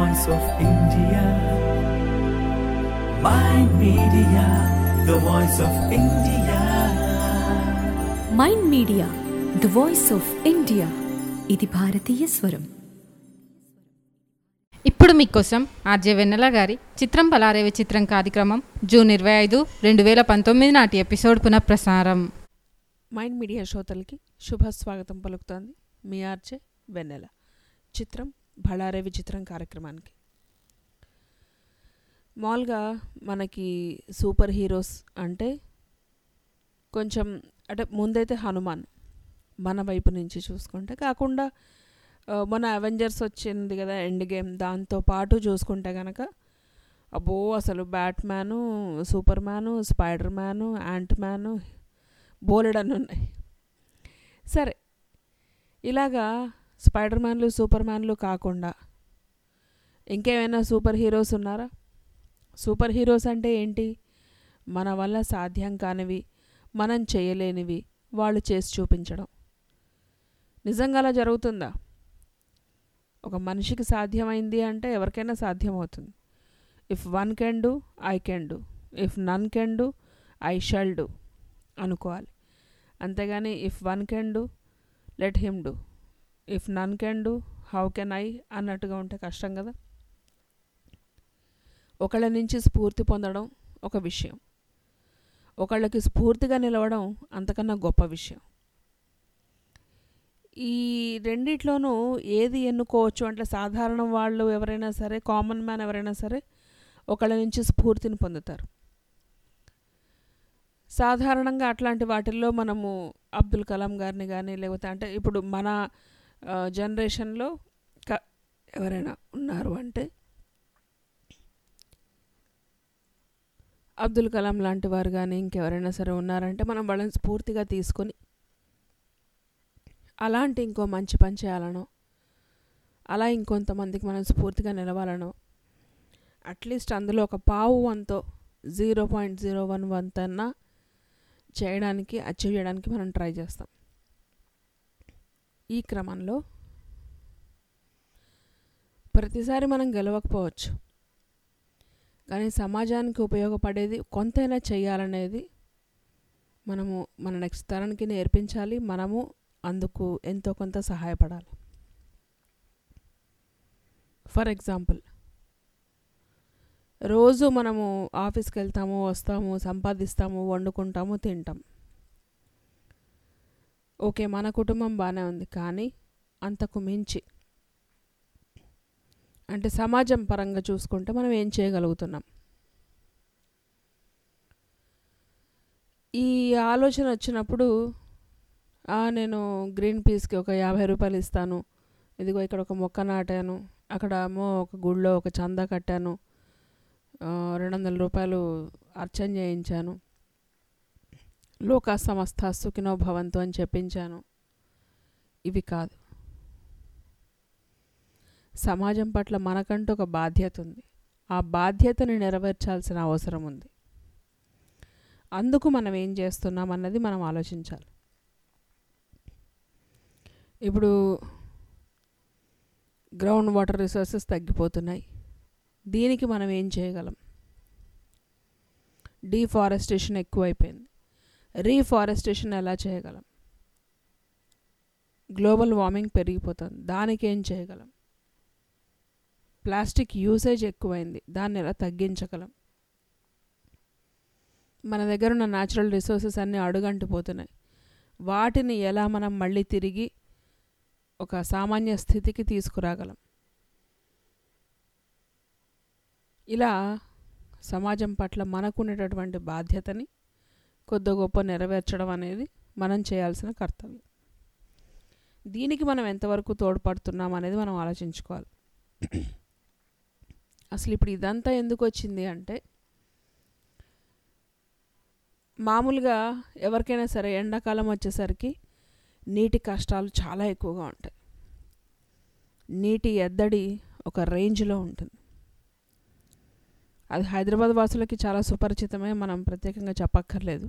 voice of India. My media, the voice of India. Mind media the voice of India ఇది భారతీయ స్వరం ఇప్పుడు మీకోసం ఆర్జే వెన్నెల గారి చిత్రం పలారేవి చిత్రం కార్యక్రమం జూన్ ఇరవై ఐదు రెండు వేల పంతొమ్మిది నాటి ఎపిసోడ్ పునఃప్రసారం మైండ్ మీడియా శ్రోతలకి శుభ స్వాగతం పలుకుతోంది మీ ఆర్జే వెన్నెల చిత్రం బళారే విచిత్రం కార్యక్రమానికి మామూలుగా మనకి సూపర్ హీరోస్ అంటే కొంచెం అంటే ముందైతే హనుమాన్ మన వైపు నుంచి చూసుకుంటే కాకుండా ఆ, మన అవెంజర్స్ వచ్చింది కదా ఎండ్ గేమ్ దాంతో పాటు చూసుకుంటే కనుక అబ్బో అసలు Batman Superman Spiderman Antman బోలెడన్ని ఉన్నాయి సరే ఇలాగా స్పైడర్ మ్యాన్లు సూపర్ మ్యాన్లు కాకుండా ఇంకేమైనా సూపర్ హీరోస్ ఉన్నారా సూపర్ హీరోస్ అంటే ఏంటి మన వల్ల సాధ్యం కానివి మనం చేయలేనివి వాళ్ళు చేసి చూపించడం నిజంగా అలా జరుగుతుందా ఒక మనిషికి సాధ్యమైంది అంటే ఎవరికైనా సాధ్యమవుతుంది if one can do I can do if none can do I shall do అనుకోవాలి అంతేగాని if one can do let him do if none can do how can I అన్నట్టుగా ఉంటే కష్టం కదా ఒకళ్ళ నుంచి స్ఫూర్తి పొందడం ఒక విషయం ఒకళ్ళకి స్ఫూర్తిగా నిలవడం అంతకన్నా గొప్ప విషయం ఈ రెండిట్లోనూ ఏది ఎన్నుకోవచ్చు అంటే సాధారణ వాళ్ళు ఎవరైనా సరే కామన్ మ్యాన్ ఎవరైనా సరే ఒకళ్ళ నుంచి స్ఫూర్తిని పొందుతారు సాధారణంగా అట్లాంటి వాటిల్లో మనము అబ్దుల్ కలాం గారిని కానీ లేకపోతే అంటే ఇప్పుడు మన ఆ, జనరేషన్లో క ఎవరైనా ఉన్నారు అంటే అబ్దుల్ కలాం లాంటి వారు కానీ ఇంకెవరైనా సరే ఉన్నారంటే మనం వాళ్ళని స్ఫూర్తిగా తీసుకొని అలాంటి ఇంకో మంచి పని చేయాలనో అలా ఇంకొంతమందికి మనం స్ఫూర్తిగా నిలవాలనో అట్లీస్ట్ అందులో ఒక పావు వంతో జీరో పాయింట్ జీరో వన్ వంతన్నా చేయడానికి అచీవ్ చేయడానికి మనం ట్రై చేస్తాం ఈ క్రమంలో ప్రతిసారి మనం గెలవకపోవచ్చు కానీ సమాజానికి ఉపయోగపడేది కొంతైనా చేయాలనేది మనము మన నెక్స్ట్ తరానికి నేర్పించాలి మనము అందుకు ఎంతో కొంత సహాయపడాలి ఫర్ ఎగ్జాంపుల్ రోజు మనము ఆఫీస్కి వెళ్తాము వస్తాము సంపాదిస్తాము వండుకుంటాము తింటాం ఓకే మన కుటుంబం బాగానే ఉంది కానీ అంతకు మించి అంటే సమాజం పరంగా చూసుకుంటే మనం ఏం చేయగలుగుతున్నాం ఈ ఆలోచన వచ్చినప్పుడు "ఆ, నేను గ్రీన్ పీస్కి ఒక యాభై రూపాయలు ఇస్తాను ఇదిగో ఇక్కడ ఒక మొక్క నాటాను అక్కడ ఏమో ఒక గుళ్ళో ఒక చందా కట్టాను ఆ, రెండు వందల రూపాయలు అర్చన చేయించాను లోకా సమస్త సుఖినో భవంతు అని చెప్పించాను ఇవి కాదు సమాజం పట్ల మనకంటూ ఒక బాధ్యత ఉంది ఆ బాధ్యతని నెరవేర్చాల్సిన అవసరం ఉంది అందుకు మనం ఏం చేస్తున్నాం అన్నది మనం ఆలోచించాలి ఇప్పుడు గ్రౌండ్ వాటర్ రిసోర్సెస్ తగ్గిపోతున్నాయి దీనికి మనం ఏం చేయగలం డీఫారెస్టేషన్ ఎక్కువైపోయింది రీఫారెస్టేషన్ ఎలా చేయగలం గ్లోబల్ వార్మింగ్ పెరిగిపోతుంది దానికి ఏం చేయగలం ప్లాస్టిక్ యూసేజ్ ఎక్కువైంది దాన్ని ఎలా తగ్గించగలం మన దగ్గర ఉన్న న్యాచురల్ రిసోర్సెస్ అన్నీ అడుగంటిపోతున్నాయి వాటిని ఎలా మనం మళ్ళీ తిరిగి ఒక సామాన్య స్థితికి తీసుకురాగలం ఇలా సమాజం పట్ల మనకున్నటువంటి బాధ్యతని కొద్ది గొప్ప నెరవేర్చడం అనేది మనం చేయాల్సిన కర్తవ్యం దీనికి మనం ఎంతవరకు తోడ్పడుతున్నాం అనేది మనం ఆలోచించుకోవాలి అసలు ఇప్పుడు ఇదంతా ఎందుకు వచ్చింది అంటే మామూలుగా ఎవరికైనా సరే ఎండాకాలం వచ్చేసరికి నీటి కష్టాలు చాలా ఎక్కువగా ఉంటాయి నీటి ఎద్దడి ఒక రేంజ్లో ఉంటుంది అది హైదరాబాద్ వాసులకి చాలా సుపరిచితమే మనం ప్రత్యేకంగా చెప్పక్కర్లేదు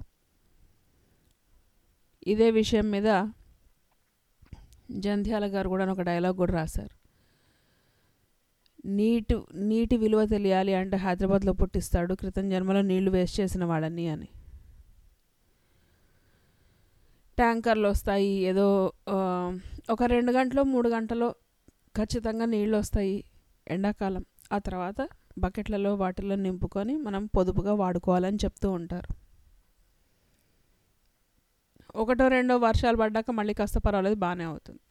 ఇదే విషయం మీద జంధ్యాల గారు కూడా ఒక డైలాగ్ కూడా రాశారు నీటి నీటి విలువ తెలియాలి అంటే హైదరాబాద్లో పుట్టిస్తాడు క్రితం జన్మలో నీళ్లు వేస్ట్ చేసిన వాడని అని ట్యాంకర్లు వస్తాయి ఏదో ఆ, ఒక రెండు గంటలో మూడు గంటలో ఖచ్చితంగా నీళ్ళు వస్తాయి ఎండాకాలం ఆ తర్వాత బకెట్లలో వాటిల్లో నింపుకొని మనం పొదుపుగా వాడుకోవాలని చెప్తూ ఉంటారు ఒకటో రెండో వర్షాలు పడ్డాక మళ్ళీ కాస్త పర్వాలేదు బాగానే అవుతుంది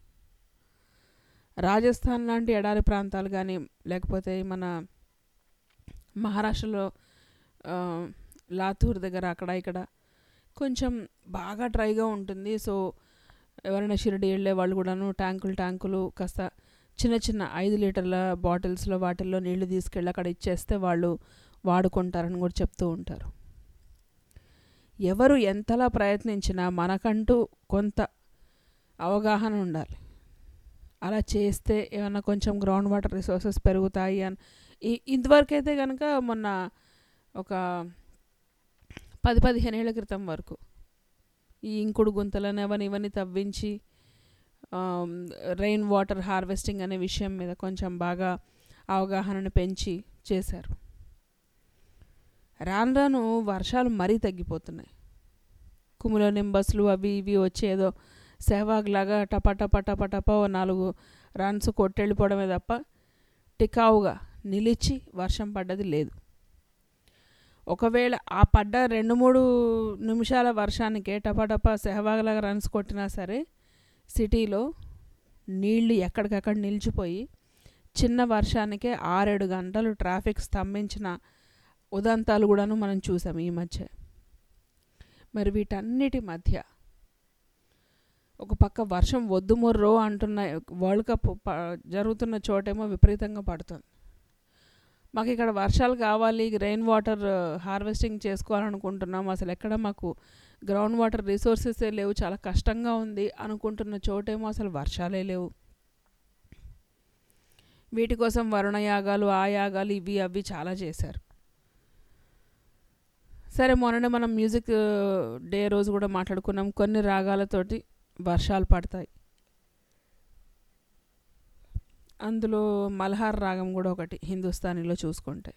రాజస్థాన్ లాంటి ఎడారి ప్రాంతాలు కానీ లేకపోతే మన మహారాష్ట్రలో ఆ, లాతూర్ దగ్గర అక్కడ ఇక్కడ కొంచెం బాగా డ్రైగా ఉంటుంది సో ఎవరైనా షిరిడి వెళ్ళే వాళ్ళు కూడాను ట్యాంకులు ట్యాంకులు కాస్త చిన్న చిన్న ఐదు లీటర్ల బాటిల్స్లో వాటిల్లో నీళ్లు తీసుకెళ్ళి అక్కడ ఇచ్చేస్తే వాళ్ళు వాడుకుంటారని కూడా చెప్తూ ఉంటారు ఎవరు ఎంతలా ప్రయత్నించినా మనకంటూ కొంత అవగాహన ఉండాలి అలా చేస్తే ఏమన్నా కొంచెం గ్రౌండ్ వాటర్ రిసోర్సెస్ పెరుగుతాయి అని ఈ- ఇంతవరకు అయితే కనుక మొన్న ఒక పది పదిహేను ఏళ్ల క్రితం వరకు ఈ ఇంకుడు గుంతలను అవన్నీ ఇవన్నీ తవ్వించి రెయిన్ వాటర్ హార్వెస్టింగ్ అనే విషయం మీద కొంచెం బాగా అవగాహనను పెంచి చేశారు రాను రాను వర్షాలు మరీ తగ్గిపోతున్నాయి కుములో నింబస్లు అవి ఇవి వచ్చి ఏదో సెహవాగ్ లాగా టపా టపా టపా టపా ఓ నాలుగు రన్స్ కొట్టెళ్ళిపోవడమే తప్ప టికావుగా నిలిచి వర్షం పడ్డది లేదు ఒకవేళ ఆ పడ్డ రెండు మూడు నిమిషాల వర్షానికే టపాటపా సెహవాగ్లాగా రన్స్ కొట్టినా సరే సిటీలో నీళ్లు ఎక్కడికక్కడ నిలిచిపోయి చిన్న వర్షానికే ఆరేడు గంటలు ట్రాఫిక్ స్తంభించిన ఉదంతాలు కూడాను మనం చూసాం ఈ మధ్య మరి వీటన్నిటి మధ్య ఒక పక్క వర్షం వద్దు మొర్రో అంటున్న వరల్డ్ కప్ ప- జరుగుతున్న చోటేమో విపరీతంగా పడుతుంది మాకు ఇక్కడ వర్షాలు కావాలి రెయిన్ వాటర్ హార్వెస్టింగ్ చేసుకోవాలనుకుంటున్నాం అసలు ఎక్కడ మాకు గ్రౌండ్ వాటర్ రిసోర్సెస్ లేవు చాలా కష్టంగా ఉంది అనుకుంటున్న చోటేమో అసలు వర్షాలే లేవు వీటి కోసం వరుణ యాగాలు ఆ యాగాలు ఇవి అవి చాలా చేశారు సరే మొన్ననే మనం మ్యూజిక్ డే రోజు కూడా మాట్లాడుకున్నాం కొన్ని రాగాలతోటి వర్షాలు పడతాయి అందులో మల్హార్ రాగం కూడా ఒకటి హిందుస్థానీలో చూసుకుంటే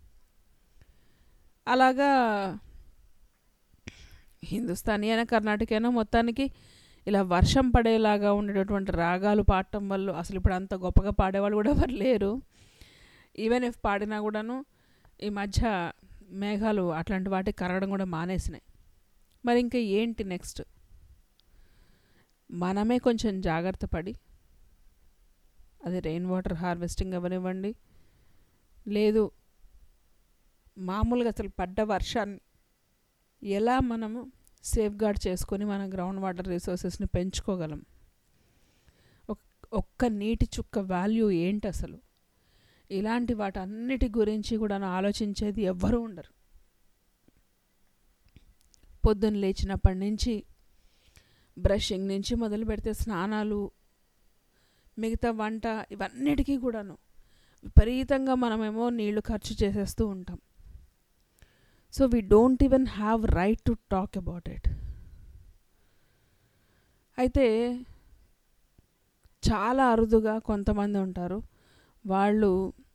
అలాగా హిందుస్థానీ అయినా కర్ణాటక అయినా మొత్తానికి ఇలా వర్షం పడేలాగా ఉండేటటువంటి రాగాలు పాడటం వల్ల అసలు ఇప్పుడు అంత గొప్పగా పాడేవాళ్ళు కూడా ఎవరు లేరు ఈవెన్ ఇఫ్ పాడినా కూడాను ఈ మధ్య మేఘాలు అట్లాంటి వాటికి కరగడం కూడా మానేసినాయి మరి ఇంకా ఏంటి నెక్స్ట్ మనమే కొంచెం జాగ్రత్త పడి అది రెయిన్ వాటర్ హార్వెస్టింగ్ అవనివ్వండి లేదు మామూలుగా అసలు పడ్డ వర్షాన్ని ఎలా మనము సేఫ్ గార్డ్ చేసుకొని మన గ్రౌండ్ వాటర్ రిసోర్సెస్ని పెంచుకోగలం ఒక్- ఒక్క నీటి చుక్క వాల్యూ ఏంటి అసలు ఇలాంటి వాటన్నిటి గురించి కూడా ఆలోచించేది ఎవ్వరూ ఉండరు పొద్దున్న లేచినప్పటి నుంచి బ్రషింగ్ నుంచి మొదలు పెడితే స్నానాలు మిగతా వంట ఇవన్నిటికీ కూడాను విపరీతంగా మనమేమో నీళ్లు ఖర్చు చేసేస్తూ ఉంటాం so we don't even have right to talk about it అయితే చాలా అరుదుగా కొంతమంది ఉంటారు వాళ్ళు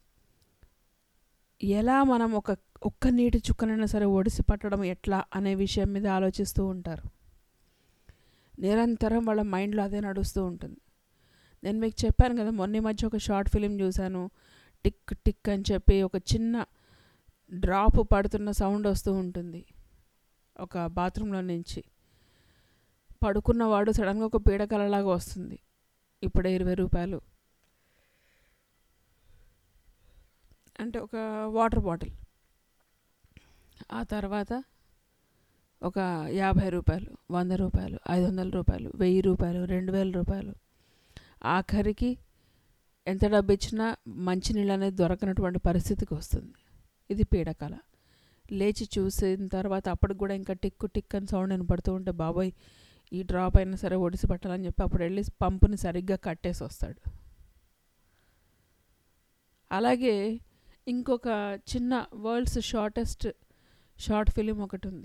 ఎలా మనం ఒక ఒక్క నీటి చుక్కనైనా సరే ఒడిసి పట్టడం ఎట్లా అనే విషయం మీద ఆలోచిస్తూ ఉంటారు నిరంతరం వాళ్ళ మైండ్లో అదే నడుస్తూ ఉంటుంది నేను మీకు చెప్పాను కదా మొన్న ఈ మధ్య ఒక షార్ట్ ఫిలిం చూశాను టిక్ టిక్ అని చెప్పి ఒక చిన్న డ్రాప్ పడుతున్న సౌండ్ వస్తూ ఉంటుంది ఒక బాత్రూంలో నుంచి పడుకున్నవాడు సడన్గా ఒక పీడకలలాగా వస్తుంది ఇప్పుడే ఇరవై రూపాయలు అంటే ఒక వాటర్ బాటిల్ ఆ తర్వాత ఒక యాభై రూపాయలు వంద రూపాయలు ఐదు వందల రూపాయలు వెయ్యి రూపాయలు రెండు వేల రూపాయలు ఆఖరికి ఎంత డబ్బు ఇచ్చినా మంచినీళ్ళు అనేది దొరకనటువంటి పరిస్థితికి వస్తుంది ఇది పీడకల లేచి చూసిన తర్వాత అప్పటికి కూడా ఇంకా టిక్కు టిక్ అని సౌండ్ వినపడుతూ ఉంటే బాబోయ్ ఈ డ్రాప్ అయినా సరే ఒడిసి పట్టాలని చెప్పి అప్పుడు వెళ్ళి పంపుని సరిగ్గా కట్టేసి వస్తాడు అలాగే ఇంకొక చిన్న వరల్డ్స్ షార్టెస్ట్ షార్ట్ ఫిలిం ఒకటి ఉంది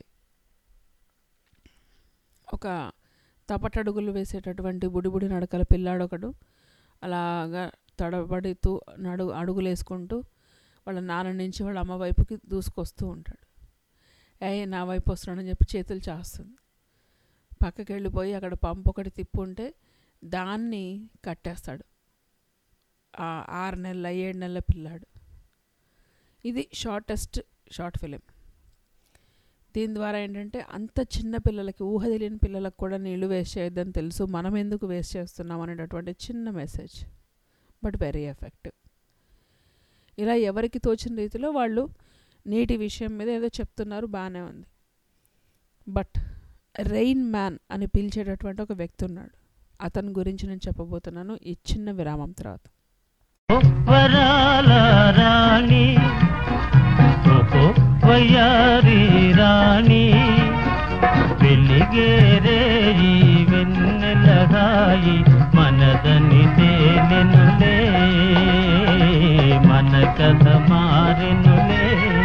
ఒక తపటడుగులు వేసేటటువంటి బుడిబుడి నడకల పిల్లాడొకడు అలాగా తడబడుతూ నడు అడుగులు వేసుకుంటూ వాళ్ళ నాన్న నుంచి వాళ్ళ అమ్మ వైపుకి దూసుకొస్తూ ఉంటాడు ఏ నా వైపు వస్తున్నాడని చెప్పి చేతులు చాస్తుంది పక్కకి వెళ్ళిపోయి అక్కడ పంపు ఒకటి తిప్పుంటే దాన్ని కట్టేస్తాడు ఆ ఆరు నెలల ఏడు నెలల పిల్లాడు ఇది షార్టెస్ట్ షార్ట్ ఫిలిం దీని ద్వారా ఏంటంటే అంత చిన్న పిల్లలకి ఊహ తెలియని పిల్లలకు కూడా నీళ్లు వేస్ట్ చేయొద్దని తెలుసు మనం ఎందుకు వేస్ట్ చేస్తున్నాం అనేటటువంటి చిన్న మెసేజ్ బట్ వెరీ ఎఫెక్టివ్ ఇలా ఎవరికి తోచిన రీతిలో వాళ్ళు నీటి విషయం మీద ఏదో చెప్తున్నారు బాగానే ఉంది బట్ రెయిన్ మ్యాన్ అని పిలిచేటటువంటి ఒక వ్యక్తి ఉన్నాడు అతని గురించి నేను చెప్పబోతున్నాను ఈ చిన్న విరామం తర్వాత వరాల రాణి ఓహో వయ్యారి రాణి వెలిగేరే ఈ వెన్నెలగాయి మనదని తేనెనులే మన కథ మారెనులే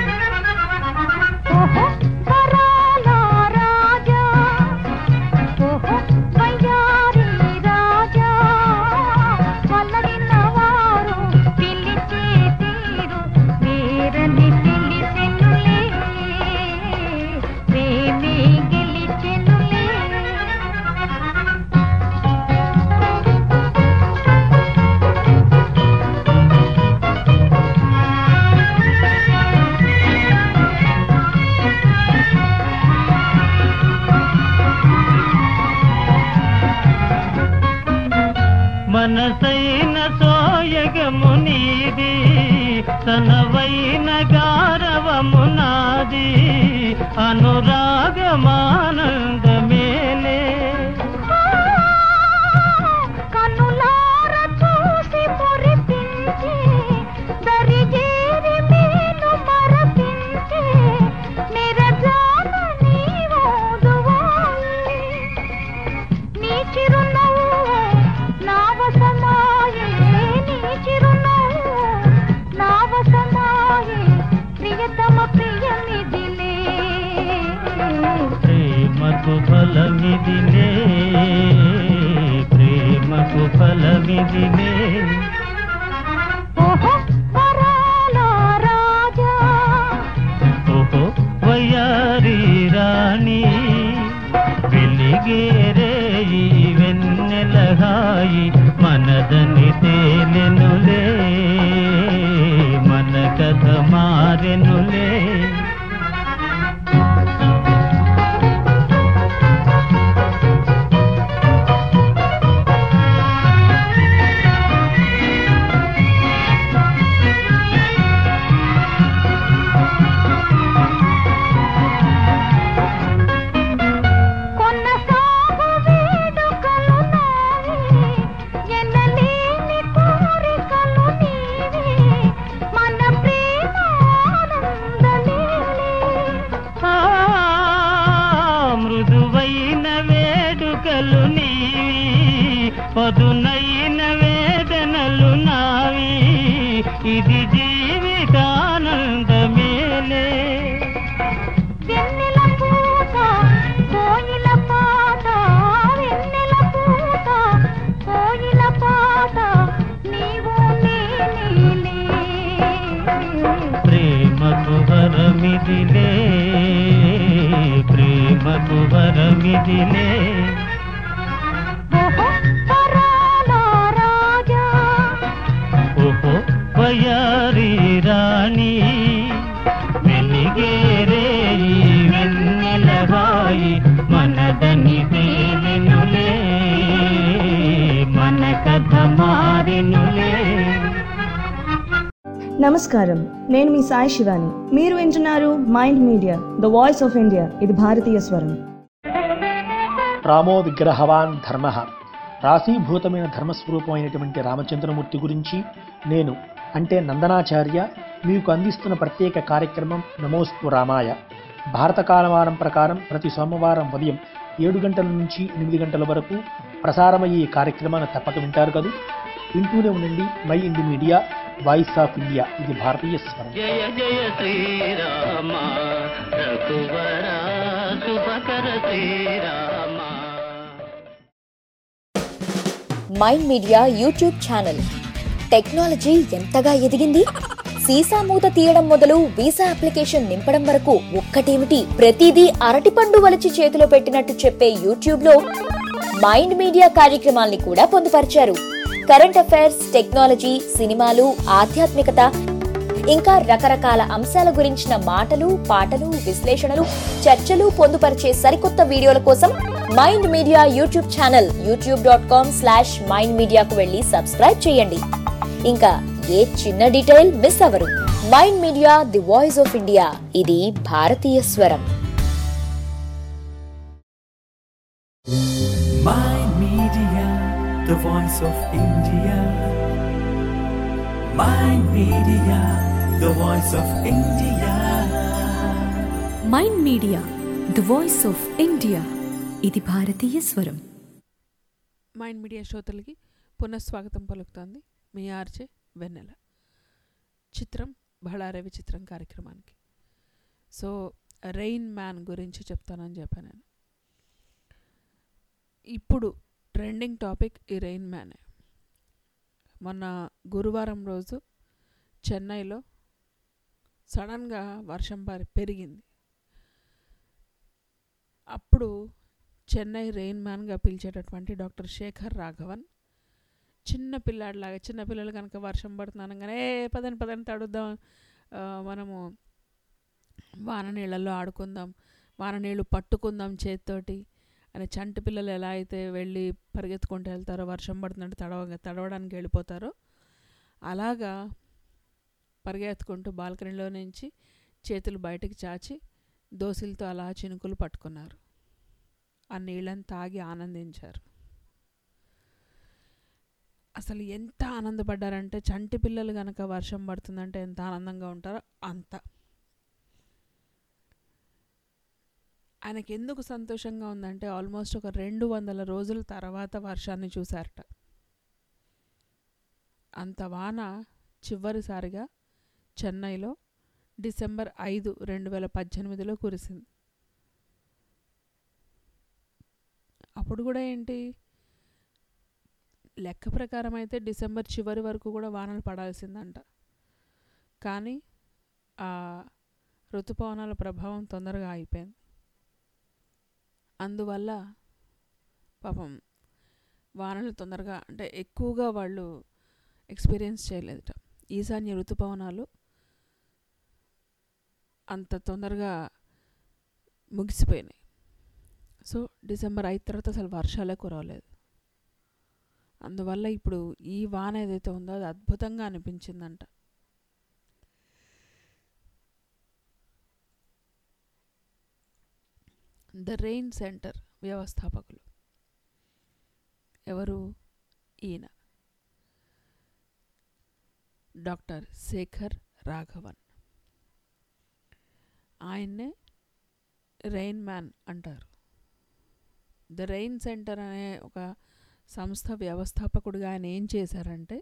ఓహో వరాల రాజా ఓహో వయ్యారి రాజా వల్లడిన వారు పిలిచే తీరు వేరని తెలిసెనులే ప్రేమే గెలిచెనులే మనసైన సోయగము నీది తనవైన గారవము నాది అనురాగమానందమేలే కనులార చూసి మురిపించి దరిజేరి మేలు మరపించి నిరజాన నీవోదువాయి నీ చిరునవ్వు నా వశమాయే నీ చిరునవ్వు నా వశమాయే ప్రియతమ ప్రియమిదిలే ప్రేమకు ఫలమిదిలే ప్రేమకు ఫలమిదిలే ఓహో వరాల రాజా ఓహో వయ్యారి రాణి వెలిగేరే ఈ వెన్నెలహాయి మనదని తేలెనులే మన కథ మారెనులే కొనసాగు వేడుకలు నావి ఎనలేని కోరికలు నీవి మన ప్రేమ ఆనందలీలే ఆ, మృదువైన వేడుకలు నీవి పదునైన వేదనలు నావి ఇది జీవితానందమేలే వెన్నెల పూత కోయిల పాట వెన్నెల పూత కోయిల పాట నీవు నేనేలే ప్రేమకు వరమిదిలే ప్రేమకు వరమిదిలే ఓహో వరాల రాజా ఓహో వయారి రాణి వెలిగేరే ఈ వెన్నెలవాయి మనదని తేలెనులే మన కథ మారెనులే నమస్కారం నేను మీ సాయి శివాని మీరు వింటున్నారు mind media the voice of India ఇది భారతీయ స్వరం రామో విగ్రహవాన్ ధర్మ రాశీభూతమైన ధర్మస్వరూపమైనటువంటి రామచంద్రమూర్తి గురించి నేను అంటే నందనాచార్య మీకు అందిస్తున్న ప్రత్యేక కార్యక్రమం నమోస్తు రామాయ భారత కాలమానం ప్రకారం ప్రతి సోమవారం ఉదయం ఏడు గంటల నుంచి ఎనిమిది గంటల వరకు ప్రసారమయ్యే ఈ కార్యక్రమాన్ని తప్పక వింటారు కదా వింటూనే ఉండండి mind media voice of India ఇది భారతీయ స్వరం జయ జయ శ్రీరామ రఘువర శుభకర Srirama mind media YouTube channel technology ఎంతగా ఎదిగింది సీసా మూత తీయడం మొదలు వీసా అప్లికేషన్ నింపడం వరకు ఒక్కటేమిటి ప్రతిదీ అరటిపండు వలిచి చేతిలో పెట్టినట్టు చెప్పే యూట్యూబ్ లో మైండ్ మీడియా కార్యక్రమాల్ని కూడా పొందుపరిచారు కరెంట్ అఫైర్స్ టెక్నాలజీ సినిమాలు ఆధ్యాత్మికత ఇంకా రకరకాల అంశాల గురించిన మాటలు పాటలు విశ్లేషణలు చర్చలు పొందుపరిచే సరికొత్త వీడియోల కోసం mind media YouTube channel YouTube dot com slash mind మీడియాకు వెళ్ళి సబ్స్క్రైబ్ చేయండి ఇంకా ఏ చిన్న డీటెయిల్ మిస్ అవరు mind media the voice of India ఇది భారతీయ స్వరం Mind Media, the voice of India. Mind Media, the voice of India. Mind media the voice of India ఇది భారతీయ స్వరం మైండ్ మీడియా శ్రోతలకి పునఃస్వాగతం పలుకుతోంది మీ ఆర్జే వెన్నెల చిత్రం బళారే విచిత్రం కార్యక్రమానికి సో రెయిన్ మ్యాన్ గురించి చెప్తానని చెప్పాను నేను ఇప్పుడు ట్రెండింగ్ టాపిక్ ఈ రెయిన్ మ్యానే మొన్న గురువారం రోజు చెన్నైలో సడన్గా వర్షం పరి పెరిగింది అప్పుడు చెన్నై రెయిన్ మ్యాన్గా పిలిచేటటువంటి డాక్టర్ శేఖర్ రాఘవన్ చిన్న పిల్లాడిలాగా చిన్న పిల్లలు కనుక వర్షం పడుతుంది అనగానే ఏ పదని పదని తడుద్దాం ఆ, మనము వాన నీళ్ళల్లో ఆడుకుందాం వాన నీళ్ళు పట్టుకుందాం చేతితోటి అని చంటి పిల్లలు ఎలా అయితే వెళ్ళి పరిగెత్తుకుంటూ వెళ్తారో వర్షం పడుతుందంటే తడవ తడవడానికి వెళ్ళిపోతారో అలాగా పరిగెత్తుకుంటూ బాల్కనీలో నుంచి చేతులు బయటకు చాచి దోశలతో అలా చినుకులు పట్టుకున్నారు ఆ నీళ్ళని తాగి ఆనందించారు అసలు ఎంత ఆనందపడ్డారంటే చంటి పిల్లలు కనుక వర్షం పడుతుందంటే ఎంత ఆనందంగా ఉంటారో అంత ఆయనకి ఎందుకు సంతోషంగా ఉందంటే ఆల్మోస్ట్ ఒక రెండు వందల రోజుల తర్వాత వర్షాన్ని చూశారట అంత వాన చివరిసారిగా చెన్నైలో డిసెంబర్ ఐదు రెండు వేల పద్దెనిమిదిలో కురిసింది అప్పుడు కూడా ఏంటి లెక్క ప్రకారం అయితే డిసెంబర్ చివరి వరకు కూడా వానలు పడాల్సిందంట కానీ ఆ ఋతుపవనాల ప్రభావం తొందరగా అయిపోయింది అందువల్ల పాపం వానలు తొందరగా అంటే ఎక్కువగా వాళ్ళు ఎక్స్పీరియన్స్ చేయలేదట ఈశాన్య ఋతుపవనాలు అంత తొందరగా ముగిసిపోయినాయి సో డిసెంబర్ అయిన తర్వాత అసలు వర్షాలే కురవలేదు అందువల్ల ఇప్పుడు ఈ వాన ఏదైతే ఉందో అది అద్భుతంగా అనిపించిందంట ద రెయిన్ సెంటర్ వ్యవస్థాపకులు ఎవరు ఈయన డాక్టర్ శేఖర్ రాఘవన్ ఆయన్నే రెయిన్ మ్యాన్ అంటారు ద రెయిన్ సెంటర్ అనే ఒక సంస్థ వ్యవస్థాపకుడిగా ఆయన ఏం చేశారంటే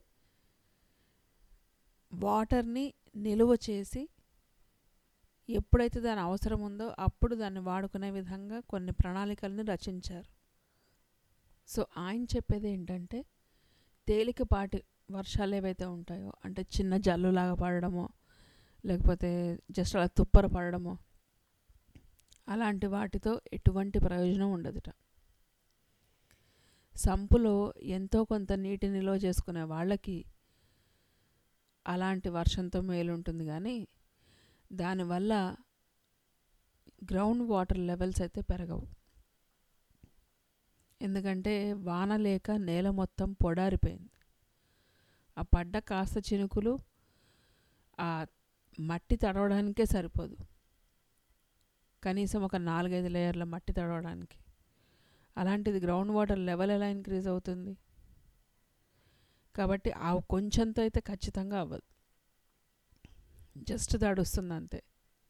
వాటర్ని నిలువ చేసి ఎప్పుడైతే దాని అవసరం ఉందో అప్పుడు దాన్ని వాడుకునే విధంగా కొన్ని ప్రణాళికల్ని రచించారు సో ఆయన చెప్పేది ఏంటంటే తేలికపాటి వర్షాలు ఏవైతే ఉంటాయో అంటే చిన్న జల్లులాగా పడడమో లేకపోతే జస్ట్ అలా తుప్పర పడడమో అలాంటి వాటితో ఎటువంటి ప్రయోజనం ఉండదుట సంపులో ఎంతో కొంత నీటి నిల్వ చేసుకునే వాళ్ళకి అలాంటి వర్షంతో మేలు ఉంటుంది కానీ దానివల్ల గ్రౌండ్ వాటర్ లెవెల్స్ అయితే పెరగవు ఎందుకంటే వాన లేక నేల మొత్తం పొడారిపోయింది ఆ పడ్డ కాస్త చినుకులు ఆ మట్టి తడవడానికే సరిపోదు కనీసం ఒక నాలుగైదు లేయర్ల మట్టి తడవడానికి అలాంటిది గ్రౌండ్ వాటర్ లెవెల్ ఎలా ఇంక్రీజ్ అవుతుంది కాబట్టి ఆ కొంచెంతో అయితే ఖచ్చితంగా అవ్వదు జస్ట్ తడుస్తుంది అంతే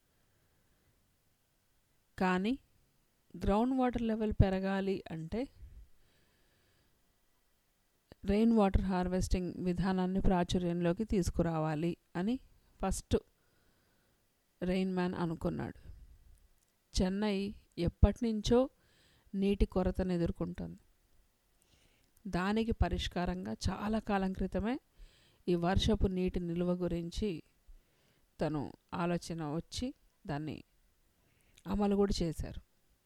కానీ గ్రౌండ్ వాటర్ లెవెల్ పెరగాలి అంటే రెయిన్ వాటర్ హార్వెస్టింగ్ విధానాన్ని ప్రాచుర్యంలోకి తీసుకురావాలి అని ఫస్ట్ రెయిన్ మ్యాన్ అనుకున్నాడు చెన్నై ఎప్పటి నుంచో నీటి కొరతను ఎదుర్కొంటుంది దానికి పరిష్కారంగా చాలా కాలం క్రితమే ఈ వర్షపు నీటి నిల్వ గురించి తను ఆలోచన వచ్చి దాన్ని అమలు కూడా చేశారు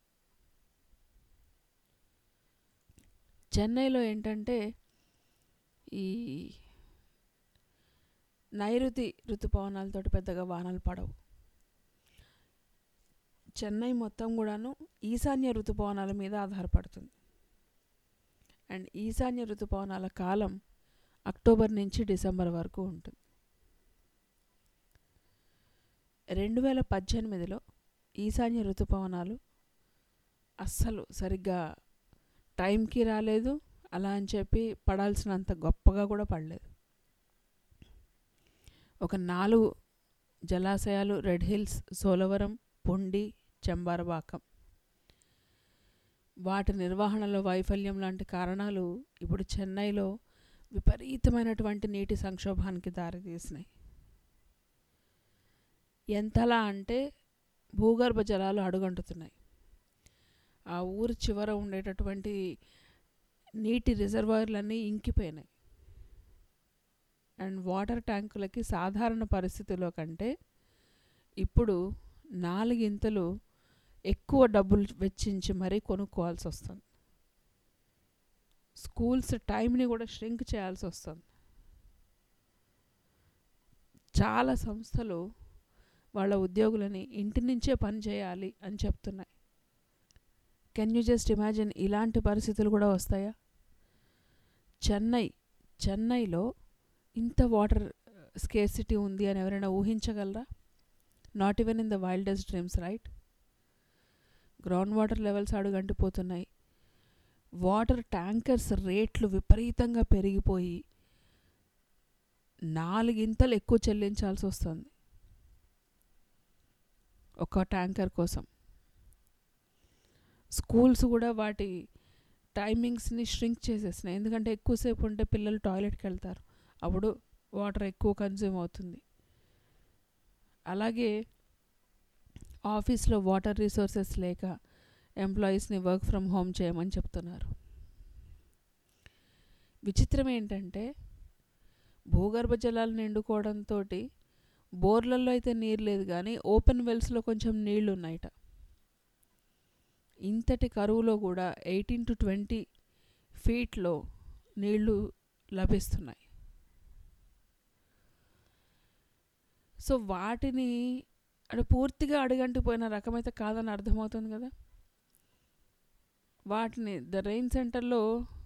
చెన్నైలో ఏంటంటే ఈ నైరుతి ఋతుపవనాలతోటి పెద్దగా వానలు పడవు చెన్నై మొత్తం కూడాను ఈశాన్య ఋతుపవనాల మీద ఆధారపడుతుంది అండ్ ఈశాన్య ఋతుపవనాల కాలం అక్టోబర్ నుంచి డిసెంబర్ వరకు ఉంటుంది రెండు వేల పద్దెనిమిదిలో ఈశాన్య ఋతుపవనాలు అస్సలు సరిగ్గా టైంకి రాలేదు అలా అని చెప్పి పడాల్సినంత గొప్పగా కూడా పడలేదు ఒక నాలుగు జలాశయాలు రెడ్ హిల్స్ సోలవరం పొండి చెంబారబాకం వాటి నిర్వహణలో వైఫల్యం లాంటి కారణాలు ఇప్పుడు చెన్నైలో విపరీతమైనటువంటి నీటి సంక్షోభానికి దారితీసినాయి ఎంతలా అంటే భూగర్భ జలాలు అడుగంటుతున్నాయి ఆ ఊరు చివర ఉండేటటువంటి నీటి రిజర్వాయర్లన్నీ ఇంకిపోయినాయి అండ్ వాటర్ ట్యాంకులకి సాధారణ పరిస్థితిలో కంటే ఇప్పుడు నాలుగింతలు ఎక్కువ డబ్బులు వెచ్చించి మరీ కొనుక్కోవాల్సి వస్తుంది స్కూల్స్ టైంని కూడా ష్రింక్ చేయాల్సి వస్తుంది చాలా సంస్థలు వాళ్ళ ఉద్యోగులని ఇంటి నుంచే పని చేయాలి అని చెప్తున్నాయి కెన్ యూ జస్ట్ ఇమాజిన్ ఇలాంటి పరిస్థితులు కూడా వస్తాయా చెన్నై చెన్నైలో ఇంత వాటర్ స్కేర్సిటీ ఉంది అని ఎవరైనా ఊహించగలరా not even in the wildest dreams right ground water levels అడుగంటిపోతున్నాయి వాటర్ ట్యాంకర్స్ రేట్లు విపరీతంగా పెరిగిపోయి నాలుగింతలు ఎక్కువ చెల్లించాల్సి వస్తుంది ఒక ట్యాంకర్ కోసం స్కూల్స్ కూడా వాటి టైమింగ్స్ని ష్రింక్ చేసేసినాయి ఎందుకంటే ఎక్కువసేపు ఉంటే పిల్లలు టాయిలెట్కి వెళ్తారు అప్పుడు వాటర్ ఎక్కువ కన్జ్యూమ్ అవుతుంది అలాగే ఆఫీస్లో వాటర్ రిసోర్సెస్ లేక ఎంప్లాయీస్ని వర్క్ ఫ్రమ్ హోమ్ చేయమని చెప్తున్నారు విచిత్రం ఏంటంటే భూగర్భ జలాలు నిండుకోవడంతో బోర్లలో అయితే నీరు లేదు కానీ ఓపెన్ వెల్స్లో కొంచెం నీళ్లు ఉన్నాయట ఇంతటి కరువులో కూడా ఎయిటీన్ టు ట్వంటీ ఫీట్లో నీళ్లు లభిస్తున్నాయి సో వాటిని అంటే పూర్తిగా అడుగంటిపోయిన రకమైతే కాదని అర్థమవుతుంది కదా వాటిని ద రెయిన్ సెంటర్లో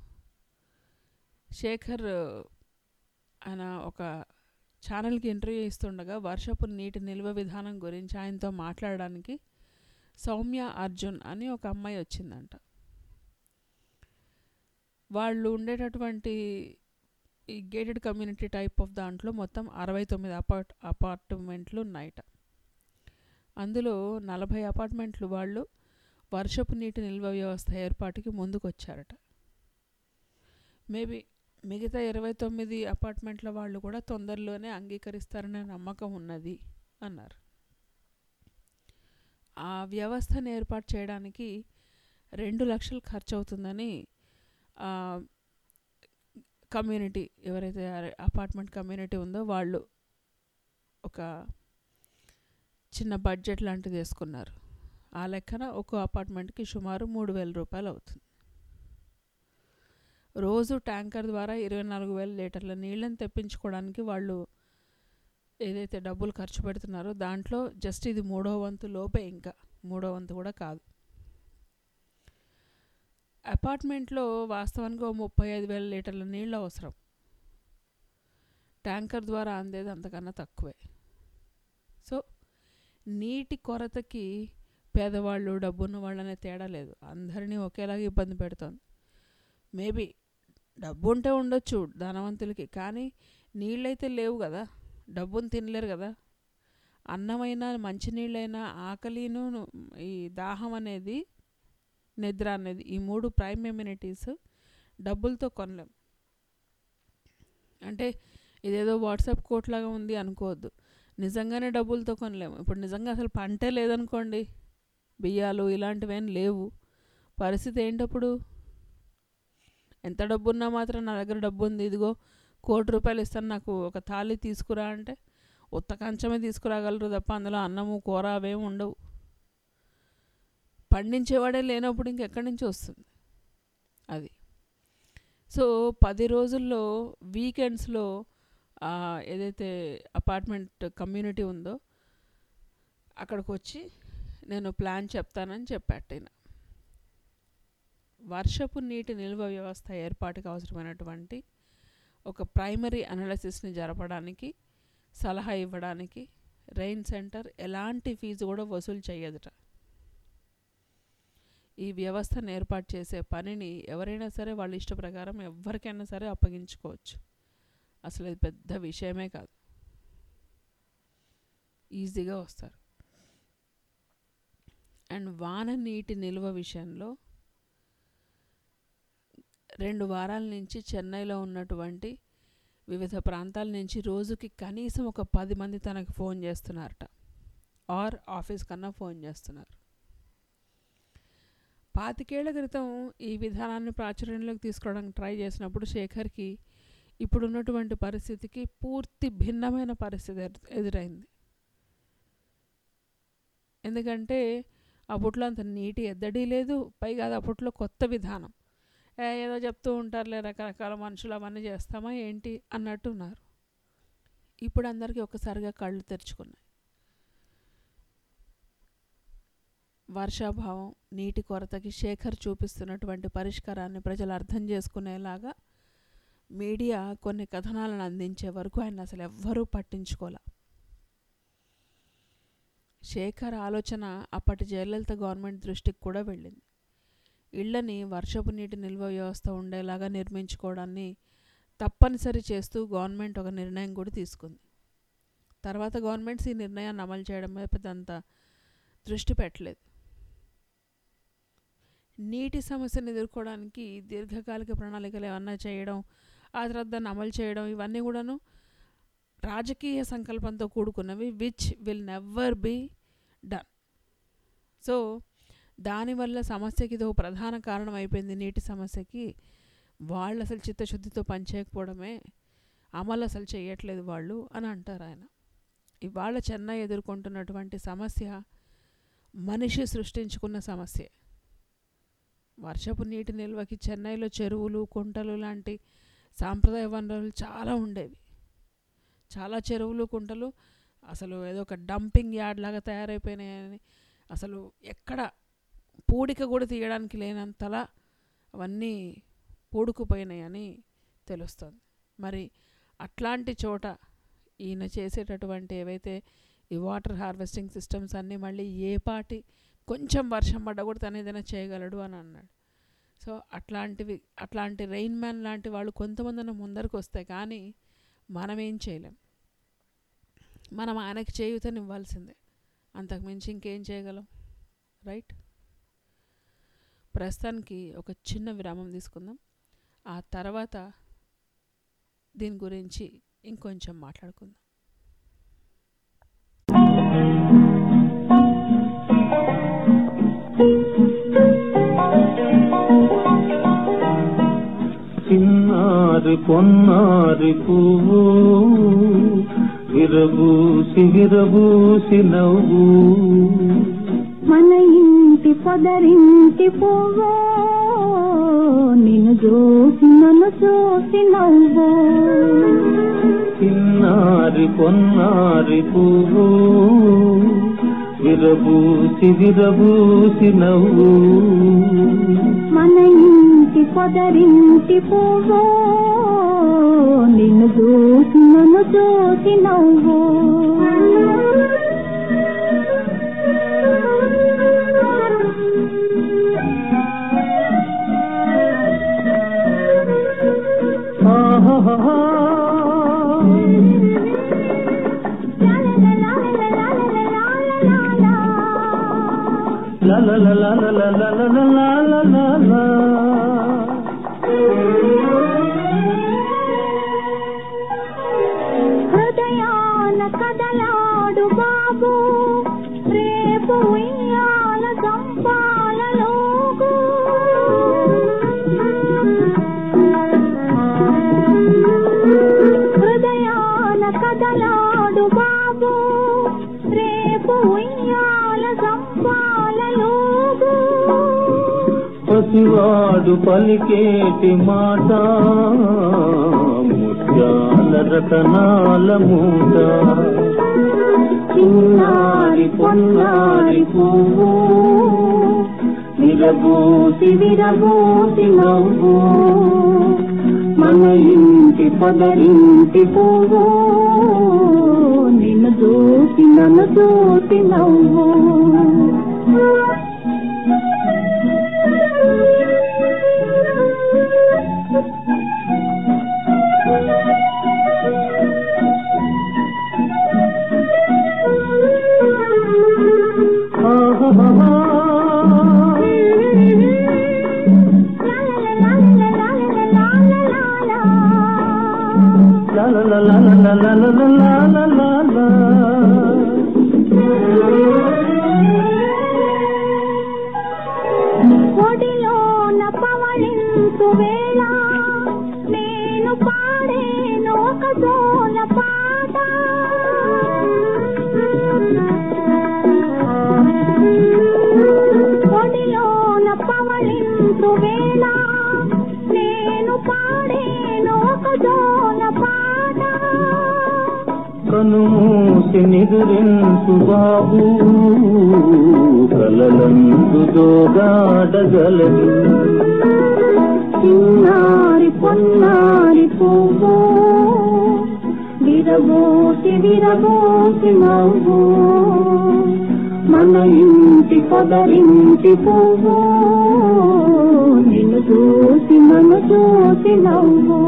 శేఖర్ ఆయన ఒక ఛానల్కి ఇంటర్వ్యూ ఇస్తుండగా వర్షపు నీటి నిల్వ విధానం గురించి ఆయనతో మాట్లాడడానికి సౌమ్య అర్జున్ అని ఒక అమ్మాయి వచ్చిందంట వాళ్ళు ఉండేటటువంటి ఈ గేటెడ్ కమ్యూనిటీ టైప్ ఆఫ్ దాంట్లో మొత్తం అరవై తొమ్మిది అపార్ట్ అపార్ట్మెంట్లు ఉన్నాయట అందులో నలభై అపార్ట్మెంట్లు వాళ్ళు వర్షపు నీటి నిల్వ వ్యవస్థ ఏర్పాటుకి ముందుకు వచ్చారట మేబీ మిగతా ఇరవై తొమ్మిది అపార్ట్మెంట్ల వాళ్ళు కూడా తొందరలోనే అంగీకరిస్తారనే నమ్మకం ఉన్నది అన్నారు ఆ వ్యవస్థను ఏర్పాటు చేయడానికి రెండు లక్షలు ఖర్చు అవుతుందని కమ్యూనిటీ ఎవరైతే అపార్ట్మెంట్ కమ్యూనిటీ ఉందో వాళ్ళు ఒక చిన్న బడ్జెట్ లాంటిది వేసుకున్నారు ఆ లెక్కన ఒక అపార్ట్మెంట్కి సుమారు మూడు వేల రూపాయలు అవుతుంది రోజు ట్యాంకర్ ద్వారా ఇరవై నాలుగు వేల లీటర్ల నీళ్ళని తెప్పించుకోవడానికి వాళ్ళు ఏదైతే డబ్బులు ఖర్చు పెడుతున్నారో దాంట్లో జస్ట్ ఇది మూడో వంతు లోపే ఇంకా మూడో వంతు కూడా కాదు అపార్ట్మెంట్లో వాస్తవానికి ఓ ముప్పై ఐదు వేల లీటర్ల నీళ్ళు అవసరం ట్యాంకర్ ద్వారా అందేది అంతకన్నా తక్కువే సో నీటి కొరతకి పేదవాళ్ళు డబ్బున్న వాళ్ళనే తేడా లేదు అందరినీ ఒకేలాగా ఇబ్బంది పెడుతుంది మేబీ డబ్బు ఉంటే ఉండొచ్చు ధనవంతులకి కానీ నీళ్ళైతే లేవు కదా డబ్బును తినలేరు కదా అన్నమైనా మంచినీళ్ళైనా ఆకలిను ఈ దాహం అనేది నిద్ర అనేది ఈ మూడు ప్రైమ్ ఎమ్యూనిటీస్ డబ్బులతో కొనలేం అంటే ఇదేదో వాట్సాప్ కోట్ లాగా ఉంది అనుకోవద్దు నిజంగానే డబ్బులతో కొనలేము ఇప్పుడు నిజంగా అసలు పంటే లేదనుకోండి బియ్యాలు ఇలాంటివేం లేవు పరిస్థితి ఏంటప్పుడు ఎంత డబ్బు ఉన్నా మాత్రం నా దగ్గర డబ్బు ఉంది ఇదిగో కోటి రూపాయలు ఇస్తాను నాకు ఒక థాలి తీసుకురా అంటే ఉత్త కంచమే తీసుకురాగలరు తప్ప అందులో అన్నము కూర అవేమి ఉండవు పండించేవాడే లేనప్పుడు ఇంకెక్కడి నుంచి వస్తుంది అది సో పది రోజుల్లో వీకెండ్స్లో ఆ, ఏదైతే అపార్ట్మెంట్ కమ్యూనిటీ ఉందో అక్కడికి వచ్చి నేను ప్లాన్ చెప్తానని చెప్పాట ఈయన వర్షపు నీటి నిల్వ వ్యవస్థ ఏర్పాటుకు అవసరమైనటువంటి ఒక ప్రైమరీ అనాలిసిస్ని జరపడానికి సలహా ఇవ్వడానికి రెయిన్ సెంటర్ ఎలాంటి ఫీజు కూడా వసూలు చేయదుట ఈ వ్యవస్థను ఏర్పాటు చేసే పనిని ఎవరైనా సరే వాళ్ళ ఇష్ట ప్రకారం ఎవరికైనా సరే అప్పగించుకోవచ్చు అసలు అది పెద్ద విషయమే కాదు ఈజీగా వస్తారు అండ్ వాన నీటి నిల్వ విషయంలో రెండు వారాల నుంచి చెన్నైలో ఉన్నటువంటి వివిధ ప్రాంతాల నుంచి రోజుకి కనీసం ఒక పది మంది తనకు ఫోన్ చేస్తున్నారట ఆర్ ఆఫీస్ కన్నా ఫోన్ చేస్తున్నారు పాతికేళ్ల క్రితం ఈ విధానాన్ని ప్రాచుర్యంలోకి తీసుకోవడానికి ట్రై చేసినప్పుడు శేఖర్కి ఇప్పుడున్నటువంటి పరిస్థితికి పూర్తి భిన్నమైన పరిస్థితి ఎదు- ఎదురైంది ఎందుకంటే అప్పట్లో అంత నీటి ఎద్దడి లేదు పైగా అది అప్పట్లో కొత్త విధానం ఏ, ఏదో చెప్తూ ఉంటారులే రకరకాల మనుషులు అవన్నీ చేస్తామా ఏంటి అన్నట్టు ఉన్నారు ఇప్పుడు అందరికీ ఒక్కసారిగా కళ్ళు తెరుచుకున్నాయి వర్షాభావం నీటి కొరతకి శేఖర్ చూపిస్తున్నటువంటి పరిష్కారాన్ని ప్రజలు అర్థం చేసుకునేలాగా మీడియా కొన్ని కథనాలను అందించే వరకు ఆయన అసలు ఎవ్వరూ పట్టించుకోలే శేఖర్ ఆలోచన అప్పటి జయలలిత గవర్నమెంట్ దృష్టికి కూడా వెళ్ళింది ఇళ్ళని వర్షపు నీటి నిల్వ వ్యవస్థ ఉండేలాగా నిర్మించుకోవడాన్ని తప్పనిసరి చేస్తూ గవర్నమెంట్ ఒక నిర్ణయం కూడా తీసుకుంది తర్వాత గవర్నమెంట్స్ ఈ నిర్ణయాన్ని అమలు చేయడం మీద పెద్దంత దృష్టి పెట్టలేదు నీటి సమస్యను ఎదుర్కోవడానికి దీర్ఘకాలిక ప్రణాళికలు ఏమన్నా చేయడం ఆ తర్వాత దాన్ని అమలు చేయడం ఇవన్నీ కూడాను రాజకీయ సంకల్పంతో కూడుకున్నవి which will never be done so దానివల్ల సమస్యకి ఇది ఒక ప్రధాన కారణం అయిపోయింది నీటి సమస్యకి వాళ్ళు అసలు చిత్తశుద్ధితో పనిచేయకపోవడమే అమలు అసలు చేయట్లేదు వాళ్ళు అని అంటారు ఆయన ఇవాళ చెన్నై ఎదుర్కొంటున్నటువంటి సమస్య మనిషి సృష్టించుకున్న సమస్య వర్షపు నీటి నిల్వకి చెన్నైలో చెరువులు కుంటలు లాంటి సాంప్రదాయ వనరులు చాలా ఉండేవి చాలా చెరువులు కుంటలు అసలు ఏదో ఒక డంపింగ్ యార్డ్ లాగా తయారైపోయినాయని అసలు ఎక్కడ పూడిక కూడా తీయడానికి లేనంతలా అవన్నీ పూడుకుపోయినాయని తెలుస్తుంది మరి అట్లాంటి చోట ఈయన చేసేటటువంటి ఏవైతే ఈ వాటర్ హార్వెస్టింగ్ సిస్టమ్స్ అన్నీ మళ్ళీ ఏ పాటి కొంచెం వర్షం పడ్డా కూడా తను ఏదైనా చేయగలడు అని అన్నాడు సో అట్లాంటివి అట్లాంటి రెయిన్ మ్యాన్ లాంటి వాళ్ళు కొంతమందిని ముందరకు వస్తాయి కానీ మనం ఏం చేయలేం మనం ఆయనకి చేయూతనివ్వాల్సిందే అంతకుమించి ఇంకేం చేయగలం రైట్ ప్రస్తుతానికి ఒక చిన్న విరామం తీసుకుందాం ఆ తర్వాత దీని గురించి ఇంకొంచెం మాట్లాడుకుందాం చిన్నారి పొన్నారి పువ్వు విరబూసి విరబూసి నవ్వు మన ఇంటి పొదరింటి పువ్వు నిన్ను చూసి నన్ను చూసి నవ్వు చిన్నారి పొన్నారి పువ్వు విరబూసి విరబూసి నవ్వు మన ఇంటి పొదరింటి పువ్వు నిన్ను చూసి నన్ను చూసి నవ్వు ఆహాహా. లా లా లా లా లా లా లా లా లా లా లా లా. హృదయాన కదలాడు బాబు రేపు ఉయ్యాల సంపాలలోగు రేపు ఉయ్యాల సంపాలలోగు పసివాడు పలికేటి మాట ముత్యాల రతనాల మూట చిన్నారి పొన్నారి పువ్వు విరబూసి విరబూసి నవ్వు మన ఇంటి పదరింటి పువ్వు నిన్ను చూసి నన్ను చూసి నవ్వు ఒడిలోన పవళింతు వేళ నేను పాడేను ఒక జోల పాట ఒడిలోన పవళింతు వేళ నేను పాడేను ఒక జోల పాట కనుమూసి నిదురించు బాబు కలలందు దోగాడగలదు చిన్నారి పొన్నారి పువ్వు విరబోసి విరబోసి నవ్వు మన ఇంటి పొదరింటి పువ్వు నిన్ను చూసి నన్ను చూసి నవ్వు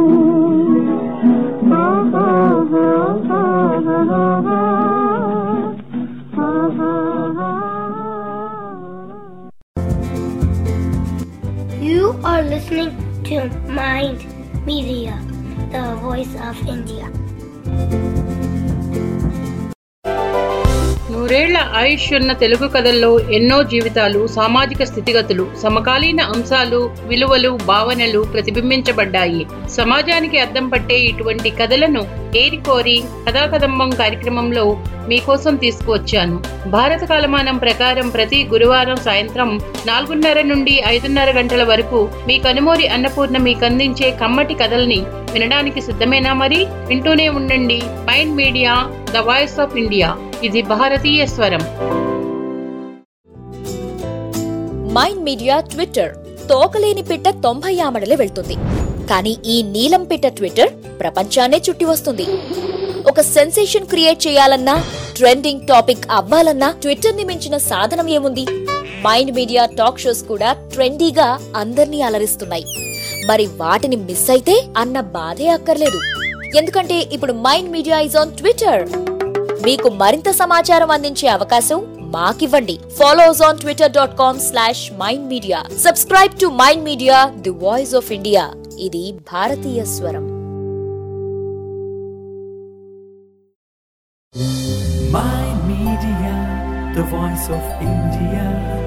You are listening to Mind Media, the voice of India. నూరేళ్ల ఆయుష్ ఉన్న తెలుగు కథల్లో ఎన్నో జీవితాలు సామాజిక స్థితిగతులు సమకాలీన అంశాలు విలువలు భావనలు ప్రతిబింబించబడ్డాయి సమాజానికి అద్దం పట్టే ఇటువంటి కథలను ఏరికోరి కథాకదంబం కార్యక్రమంలో మీకోసం తీసుకువచ్చాను భారత కాలమానం ప్రకారం ప్రతి గురువారం సాయంత్రం నాలుగున్నర నుండి ఐదున్నర గంటల వరకు మీ కనుమూరి అన్నపూర్ణ మీకు అందించే కమ్మటి కథల్ని వినడానికి సిద్ధమేనా మరి వింటూనే ఉండండి mind media the voice of India ఇది భారతీయ స్వరం మైండ్ మీడియా ట్విట్టర్ తోకలేని పిట్ట తొంభై ఆమడలే వెళ్తుంది కానీ ఈ నీలం పిట్ట ట్విట్టర్ ప్రపంచాన్నే చుట్టి వస్తుంది ఒక సెన్సేషన్ క్రియేట్ చేయాలన్నా ట్రెండింగ్ టాపిక్ అవ్వాలన్నా ట్విట్టర్ ని మించిన సాధనం ఏముంది మైండ్ మీడియా టాక్ షోస్ కూడా ట్రెండీగా అందర్నీ అలరిస్తున్నాయి మరి వాటిని మిస్ అయితే అన్న బాధే అక్కర్లేదు ఎందుకంటే ఇప్పుడు mind media is on Twitter మీకు మరింత సమాచారం అందించే అవకాశం మాకివ్వండి follows on Twitter dot com slash mind media subscribe to mind media the voice of India ఇది భారతీయ స్వరం Mind Media, the voice of India.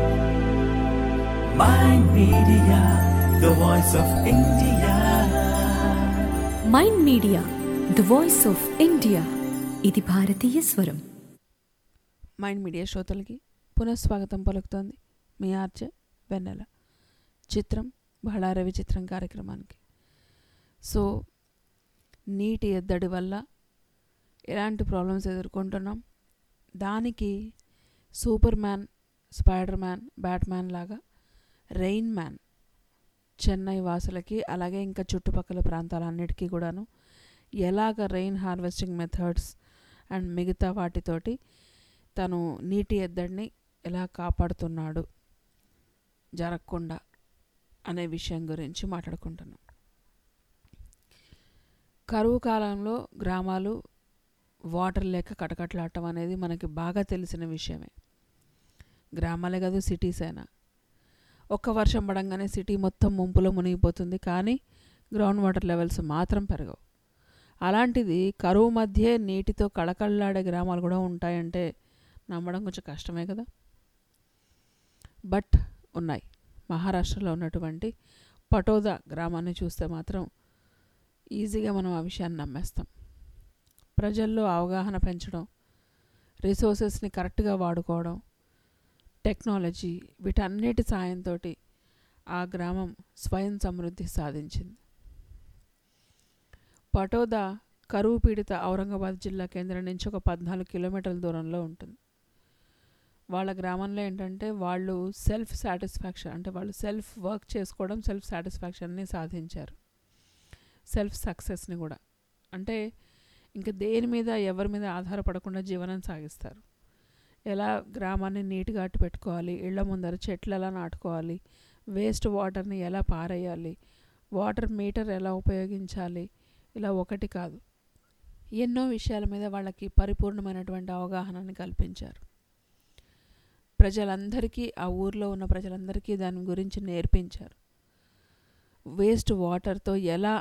Mind Media, the voice of India. Mind media the voice of India ఇది భారతీయ స్వరం mind media శ్రోతలకి పునఃస్వాగతం పలుకుతోంది మీ RJ వెన్నెల చిత్రం బహళార విచిత్రం కార్యక్రమానికి సో నీటి ఎద్దడి వల్ల ఎలాంటి ప్రాబ్లమ్స్ ఎదుర్కొంటున్నాం దానికి super man spider man batman లాగా రెయిన్ మ్యాన్ చెన్నై వాసులకి అలాగే ఇంకా చుట్టుపక్కల ప్రాంతాలన్నిటికీ కూడాను ఎలాగ రెయిన్ హార్వెస్టింగ్ మెథడ్స్ అండ్ మిగతా వాటితోటి తను నీటి ఎద్దడిని ఎలా కాపాడుతున్నాడు జరగకుండా అనే విషయం గురించి మాట్లాడుకుంటున్నాం కరువు కాలంలో గ్రామాలు వాటర్ లేక కటకట్లాడటం అనేది మనకి బాగా తెలిసిన విషయమే గ్రామాలే కాదు సిటీస్ అయినా ఒక్క వర్షం పడంగానే సిటీ మొత్తం ముంపులో మునిగిపోతుంది కానీ గ్రౌండ్ వాటర్ లెవెల్స్ మాత్రం పెరగవు అలాంటిది కరువు మధ్య నీటితో కళకళలాడే గ్రామాలు కూడా ఉంటాయంటే నమ్మడం కొంచెం కష్టమే కదా బట్ ఉన్నాయి మహారాష్ట్రలో ఉన్నటువంటి పటోదా గ్రామాన్ని చూస్తే మాత్రం ఈజీగా మనం ఆ విషయాన్ని నమ్మేస్తాం ప్రజల్లో అవగాహన పెంచడం రిసోర్సెస్ని కరెక్ట్గా వాడుకోవడం టెక్నాలజీ వీటన్నిటి సాయంతో ఆ గ్రామం స్వయం సమృద్ధి సాధించింది పటోదా కరువు పీడిత ఔరంగాబాద్ జిల్లా కేంద్రం నుంచి ఒక పద్నాలుగు కిలోమీటర్ల దూరంలో ఉంటుంది వాళ్ళ గ్రామంలో ఏంటంటే వాళ్ళు సెల్ఫ్ సాటిస్ఫాక్షన్ అంటే వాళ్ళు సెల్ఫ్ వర్క్ చేసుకోవడం సెల్ఫ్ సాటిస్ఫాక్షన్ని సాధించారు సెల్ఫ్ సక్సెస్ని కూడా అంటే ఇంకా దేని మీద ఎవరి మీద ఆధారపడకుండా జీవనం సాగిస్తారు ఎలా గ్రామాన్ని నీట్గా అట్టు పెట్టుకోవాలి ఇళ్ల ముందర చెట్లు ఎలా నాటుకోవాలి వేస్ట్ వాటర్ని ఎలా పారేయాలి వాటర్ మీటర్ ఎలా ఉపయోగించాలి ఇలా ఒకటి కాదు ఎన్నో విషయాల మీద వాళ్ళకి పరిపూర్ణమైనటువంటి అవగాహనని కల్పించారు ప్రజలందరికీ ఆ ఊర్లో ఉన్న ప్రజలందరికీ దాని గురించి నేర్పించారు వేస్ట్ వాటర్తో ఎలా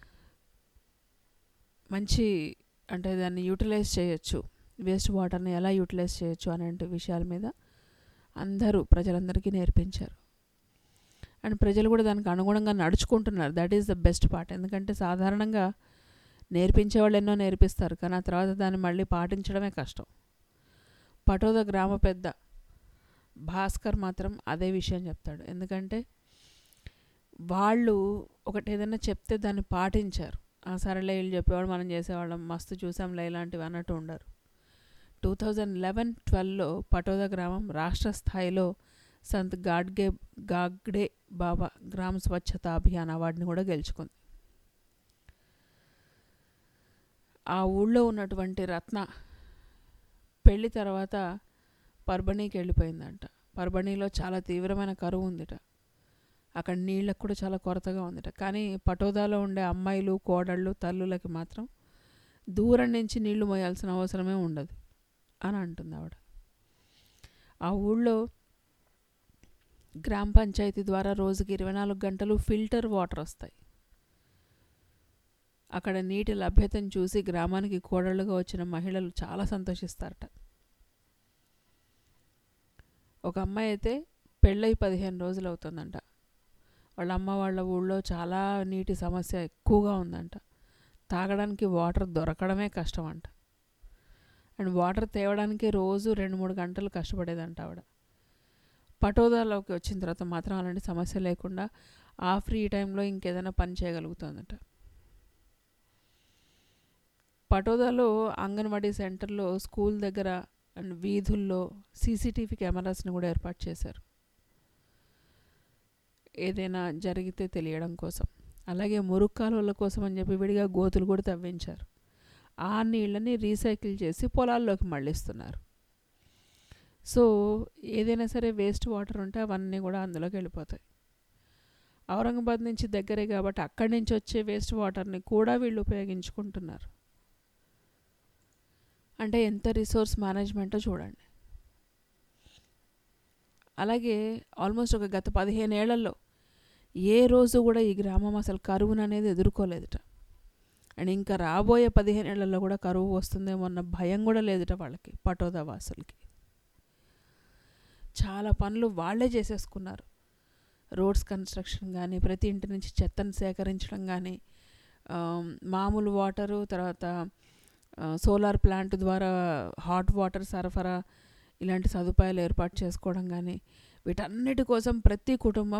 మంచి అంటే దాన్ని యూటిలైజ్ చేయొచ్చు వేస్ట్ వాటర్ని ఎలా యూటిలైజ్ చేయొచ్చు అనే విషయాల మీద అందరూ ప్రజలందరికీ నేర్పించారు అండ్ ప్రజలు కూడా దానికి అనుగుణంగా నడుచుకుంటున్నారు that is the best part ఎందుకంటే సాధారణంగా నేర్పించే వాళ్ళు ఎన్నో నేర్పిస్తారు కానీ ఆ తర్వాత దాన్ని మళ్ళీ పాటించడమే కష్టం పటోద గ్రామ పెద్ద భాస్కర్ మాత్రం అదే విషయం చెప్తాడు ఎందుకంటే వాళ్ళు ఒకటి ఏదైనా చెప్తే దాన్ని పాటించారు ఆ సరేలే వీళ్ళు చెప్పేవాడు మనం చేసేవాళ్ళం మస్తు చూసాంలే ఇలాంటివి అన్నట్టు ఉండరు టూ థౌజండ్ లెవెన్ ట్వెల్వ్లో పటోద గ్రామం రాష్ట్ర స్థాయిలో సంత్ గాడ్గే గాగ్డే బాబా గ్రామ స్వచ్ఛత అభియాన్ అవార్డుని కూడా గెలుచుకుంది ఆ ఊళ్ళో ఉన్నటువంటి రత్న పెళ్లి తర్వాత పర్బనీకి వెళ్ళిపోయిందంట పర్బనీలో చాలా తీవ్రమైన కరువు ఉందిట అక్కడ నీళ్ళకు కూడా చాలా కొరతగా ఉందిట కానీ పటోదాలో ఉండే అమ్మాయిలు కోడళ్ళు తల్లులకి మాత్రం దూరం నుంచి నీళ్లు మోయాల్సిన అవసరమే ఉండదు అని అంటుంది ఆవిడ ఆ ఊళ్ళో గ్రామ పంచాయతీ ద్వారా రోజుకి ఇరవై నాలుగు గంటలు ఫిల్టర్ వాటర్ వస్తాయి అక్కడ నీటి లభ్యతను చూసి గ్రామానికి కోడళ్ళుగా వచ్చిన మహిళలు చాలా సంతోషిస్తారట ఒక అమ్మాయి అయితే పెళ్ళై పదిహేను రోజులు అవుతుందంట వాళ్ళ అమ్మ వాళ్ళ ఊళ్ళో చాలా నీటి సమస్య ఎక్కువగా ఉందంట తాగడానికి వాటర్ దొరకడమే కష్టం అంట అండ్ వాటర్ తేవడానికి రోజు రెండు మూడు గంటలు కష్టపడేదంట ఆవిడ పటోదాలోకి వచ్చిన తర్వాత మాత్రం అలాంటి సమస్య లేకుండా ఆ ఫ్రీ టైంలో ఇంకేదైనా పని చేయగలుగుతుందట పటోదాలో అంగన్వాడీ సెంటర్లో స్కూల్ దగ్గర అండ్ వీధుల్లో సీసీటీవీ కెమెరాస్ని కూడా ఏర్పాటు చేశారు ఏదైనా జరిగితే తెలియడం కోసం అలాగే మురుగు కాలువల కోసం అని చెప్పి విడిగా గోతులు కూడా తవ్వించారు ఆ నీళ్ళని రీసైకిల్ చేసి పొలాల్లోకి మళ్ళిస్తున్నారు సో ఏదైనా సరే వేస్ట్ వాటర్ ఉంటే అవన్నీ కూడా అందులోకి వెళ్ళిపోతాయి ఔరంగాబాద్ నుంచి దగ్గరే కాబట్టి అక్కడి నుంచి వచ్చే వేస్ట్ వాటర్ని కూడా వీళ్ళు ఉపయోగించుకుంటున్నారు అంటే ఎంత రిసోర్స్ మేనేజ్మెంటో చూడండి అలాగే ఆల్మోస్ట్ ఒక గత పదిహేను ఏళ్లలో ఏ రోజు కూడా ఈ గ్రామం అసలు కరువును అనేది ఎదుర్కోలేదుట అండ్ ఇంకా రాబోయే పదిహేను ఏళ్లలో కూడా కరువు వస్తుందేమో అన్న భయం కూడా లేదుట వాళ్ళకి పటోదా వాసులకి చాలా పనులు వాళ్ళే చేసేసుకున్నారు రోడ్స్ కన్స్ట్రక్షన్ కానీ ప్రతి ఇంటి నుంచి చెత్తను సేకరించడం కానీ మామూలు వాటరు తర్వాత సోలార్ ప్లాంట్ ద్వారా హాట్ వాటర్ సరఫరా ఇలాంటి సదుపాయాలు ఏర్పాటు చేసుకోవడం కానీ వీటన్నిటి కోసం ప్రతి కుటుంబం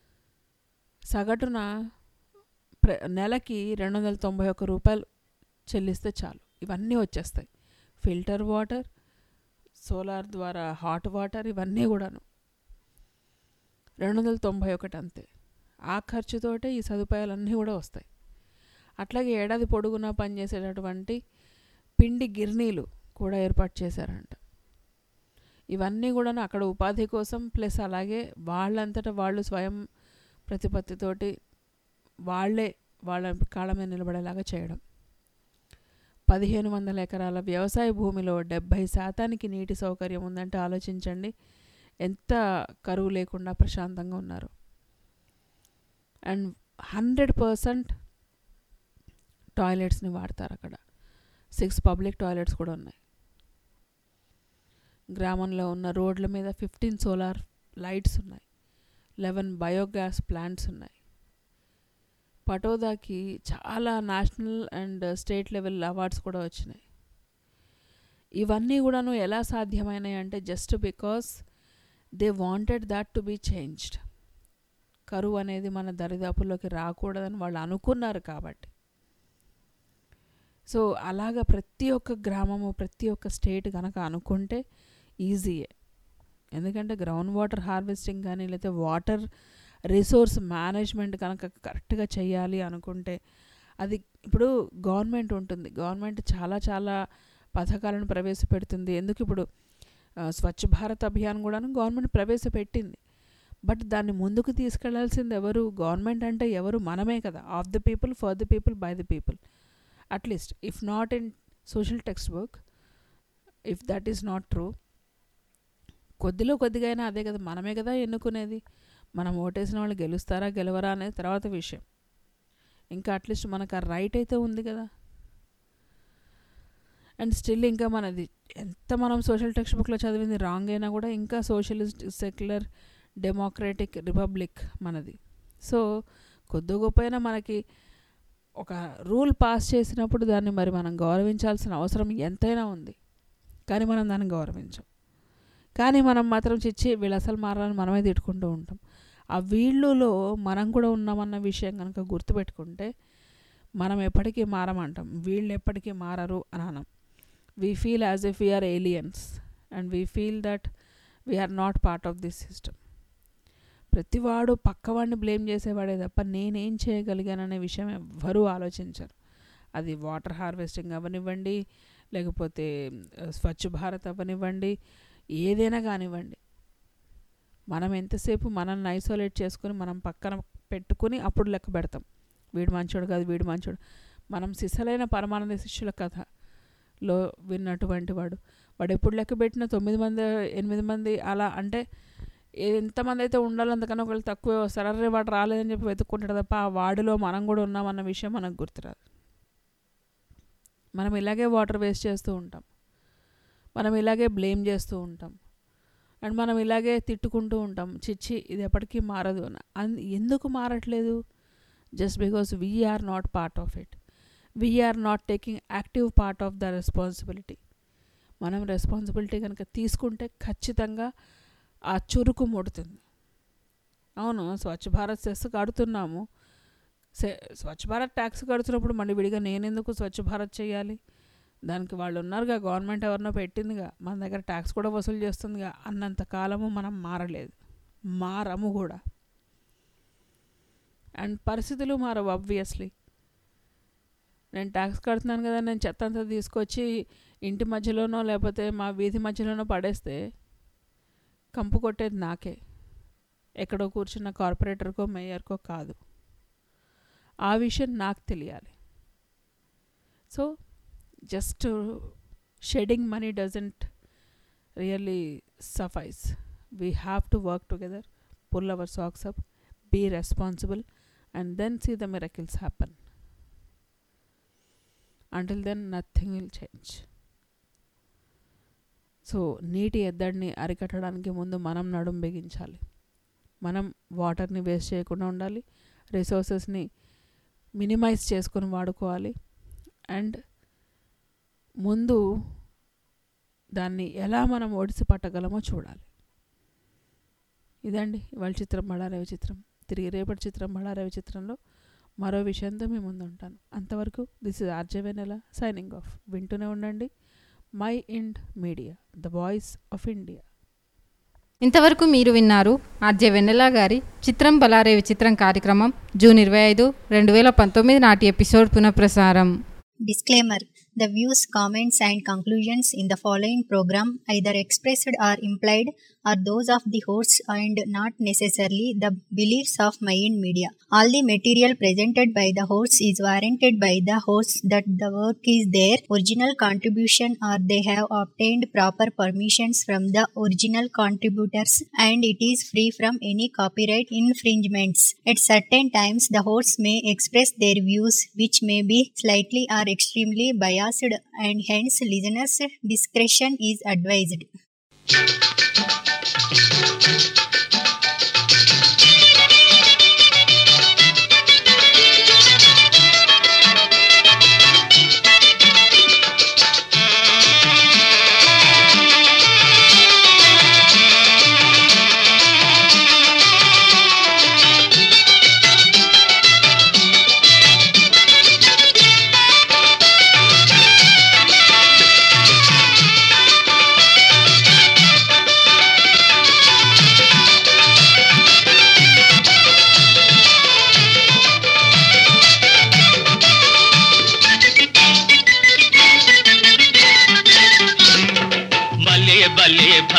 సగటున ప్ర నెలకి రెండు వందల తొంభై ఒక్క రూపాయలు చెల్లిస్తే చాలు ఇవన్నీ వచ్చేస్తాయి ఫిల్టర్ వాటర్ సోలార్ ద్వారా హాట్ వాటర్ ఇవన్నీ కూడాను రెండు వందల తొంభై ఒకటి అంతే ఆ ఖర్చుతోటే ఈ సదుపాయాలన్నీ కూడా వస్తాయి అట్లాగే ఏడాది పొడుగునా పనిచేసేటటువంటి పిండి గిర్నీలు కూడా ఏర్పాటు చేశారంట ఇవన్నీ కూడా అక్కడ ఉపాధి కోసం ప్లస్ అలాగే వాళ్ళంతటా వాళ్ళు స్వయం ప్రతిపత్తితోటి వాళ్ళే వాళ్ళ కాళ్ళ మీద నిలబడేలాగా చేయడం పదిహేను వందల ఎకరాల వ్యవసాయ భూమిలో డెబ్భై శాతానికి నీటి సౌకర్యం ఉందంటే ఆలోచించండి ఎంత కరువు లేకుండా ప్రశాంతంగా ఉన్నారు అండ్ హండ్రెడ్ పర్సెంట్ టాయిలెట్స్ని వాడతారు అక్కడ సిక్స్ పబ్లిక్ టాయిలెట్స్ కూడా ఉన్నాయి గ్రామంలో ఉన్న రోడ్ల మీద ఫిఫ్టీన్ సోలార్ లైట్స్ ఉన్నాయి లెవెన్ బయోగ్యాస్ ప్లాంట్స్ ఉన్నాయి పటోదాకి చాలా national and state level awards కూడా వచ్చినాయి ఇవన్నీ కూడాను ఎలా సాధ్యమైనాయి అంటే just because they wanted that to be changed కరువు అనేది మన దరిదాపుల్లోకి రాకూడదని వాళ్ళు అనుకున్నారు కాబట్టి సో అలాగ ప్రతి ఒక్క గ్రామము ప్రతి ఒక్క స్టేట్ కనుక అనుకుంటే ఈజీయే ఎందుకంటే గ్రౌండ్ వాటర్ హార్వెస్టింగ్ కానీ లేకపోతే వాటర్ రిసోర్స్ మేనేజ్మెంట్ కనుక కరెక్ట్గా చేయాలి అనుకుంటే అది ఇప్పుడు గవర్నమెంట్ ఉంటుంది గవర్నమెంట్ చాలా చాలా పథకాలను ప్రవేశపెడుతుంది ఎందుకు ఇప్పుడు ఆ, స్వచ్ఛ భారత్ అభియాన్ కూడాను గవర్నమెంట్ ప్రవేశపెట్టింది బట్ దాన్ని ముందుకు తీసుకెళ్లాల్సింది ఎవరు గవర్నమెంట్ అంటే ఎవరు మనమే కదా of the people for the people by the people at least if not in social textbook if that is not true కొద్దిలో కొద్దిగా అయినా అదే కదా మనమే కదా ఎన్నుకునేది మనం ఓటేసిన వాళ్ళు గెలుస్తారా గెలవరా అనేది తర్వాత విషయం ఇంకా అట్లీస్ట్ మనకు ఆ రైట్ అయితే ఉంది కదా అండ్ స్టిల్ ఇంకా మనది ఎంత మనం సోషల్ టెక్స్ట్ బుక్లో చదివింది రాంగ్ అయినా కూడా ఇంకా సోషలిస్ట్ సెక్యులర్ డెమోక్రటిక్ రిపబ్లిక్ మనది సో కొద్ది గొప్ప అయినా మనకి ఒక రూల్ పాస్ చేసినప్పుడు దాన్ని మరి మనం గౌరవించాల్సిన అవసరం ఎంతైనా ఉంది కానీ మనం దాన్ని గౌరవించం కానీ మనం మాత్రం చిచ్చి వీళ్ళు అసలు మారాలని మనమే తిట్టుకుంటూ ఉంటాం ఆ వీళ్ళులో మనం కూడా ఉన్నామన్న విషయం కనుక గుర్తుపెట్టుకుంటే మనం ఎప్పటికీ మారమంటాం వీళ్ళు ఎప్పటికీ మారరు అని అనం we feel as if we are aliens and we feel that we are not part of this system ప్రతివాడు పక్కవాడిని బ్లేమ్ చేసేవాడే తప్ప నేనేం చేయగలిగాననే విషయం ఎవ్వరూ ఆలోచించరు అది వాటర్ హార్వెస్టింగ్ అవ్వనివ్వండి లేకపోతే ఆ, స్వచ్ఛ భారత్ అవ్వనివ్వండి ఏదైనా కానివ్వండి మనం ఎంతసేపు మనల్ని ఐసోలేట్ చేసుకొని మనం పక్కన పెట్టుకుని అప్పుడు లెక్క పెడతాం వీడు మంచోడు కాదు వీడు మంచోడు మనం సిసలైన పరమానంద శిష్యుల కథలో విన్నటువంటి వాడు వాడు ఎప్పుడు లెక్క పెట్టిన తొమ్మిది మంది ఎనిమిది మంది అలా అంటే ఏ- ఎంతమంది అయితే ఉండాలో అంతకన్నా ఒకళ్ళు తక్కువే వస్తారు అరే వాడు రాలేదని చెప్పి వెతుక్కుంటాడు తప్ప ఆ వాడిలో మనం కూడా ఉన్నామన్న విషయం మనకు గుర్తురాదు మనం ఇలాగే వాటర్ వేస్ట్ చేస్తూ ఉంటాం మనం ఇలాగే బ్లేమ్ చేస్తూ ఉంటాం అండ్ మనం ఇలాగే తిట్టుకుంటూ ఉంటాం చిచ్చి ఇది ఎప్పటికీ మారదు అని అన్- ఎందుకు మారట్లేదు just because we are not part of it we are not taking active part of the responsibility మనం రెస్పాన్సిబిలిటీ కనుక తీసుకుంటే ఖచ్చితంగా ఆ చురుకు ముడుతుంది అవును స్వచ్ఛ భారత్ సెస్ కడుతున్నాము సె స్వచ్ఛ భారత్ ట్యాక్స్ కడుతున్నప్పుడు మళ్ళీ విడిగా నేనెందుకు స్వచ్ఛ భారత్ చేయాలి దానికి వాళ్ళు ఉన్నారుగా గవర్నమెంట్ ఎవరినో పెట్టిందిగా మన దగ్గర ట్యాక్స్ కూడా వసూలు చేస్తుందిగా అన్నంత కాలము మనం మారలేదు మారము కూడా అండ్ పరిస్థితులు మారవు ఆబ్వియస్లీ నేను ట్యాక్స్ కడుతున్నాను కదా నేను చెత్త అంతా తీసుకొచ్చి ఇంటి మధ్యలోనో లేకపోతే మా వీధి మధ్యలోనో పడేస్తే కంపు కొట్టేది నాకే ఎక్కడో కూర్చున్న కార్పొరేటర్కో మేయర్కో కాదు ఆ విషయం నాకు తెలియాలి so just shedding money doesn't really suffice we have to work together pull our socks up be responsible and then see the miracles happen until then nothing will change so నీటి ఎద్దడిని అరికట్టడానికి ముందు మనం నడుం బిగించాలి మనం వాటర్ని వేస్ట్ చేయకుండా ఉండాలి రిసోర్సెస్ని మినిమైజ్ చేసుకొని వాడుకోవాలి అండ్ ముందు దాన్ని ఎలా మనం ఒడిసి పట్టగలమో చూడాలి ఇదండి ఇవాళ చిత్రం బళారవి చిత్రం తిరిగి రేపటి చిత్రం బళారవి చిత్రంలో మరో విషయంతో మీ ముందు ఉంటాను అంతవరకు this is RJ Vennela signing off వింటూనే ఉండండి mind media the voice of India ఇంతవరకు మీరు విన్నారు ఆర్జే వెన్నెల గారి చిత్రం బలారేవి చిత్రం కార్యక్రమం జూన్ ఇరవై ఐదు రెండు వేల పంతొమ్మిది నాటి ఎపిసోడ్ పునఃప్రసారం Disclaimer The views, comments, and conclusions in the following program, either expressed or implied, are those of the hosts and not necessarily the beliefs of Mayan Media. All the material presented by the hosts is warranted by the hosts that the work is their original contribution or they have obtained proper permissions from the original contributors and it is free from any copyright infringements. At certain times, the hosts may express their views which may be slightly or extremely biased and hence listeners' discretion is advised.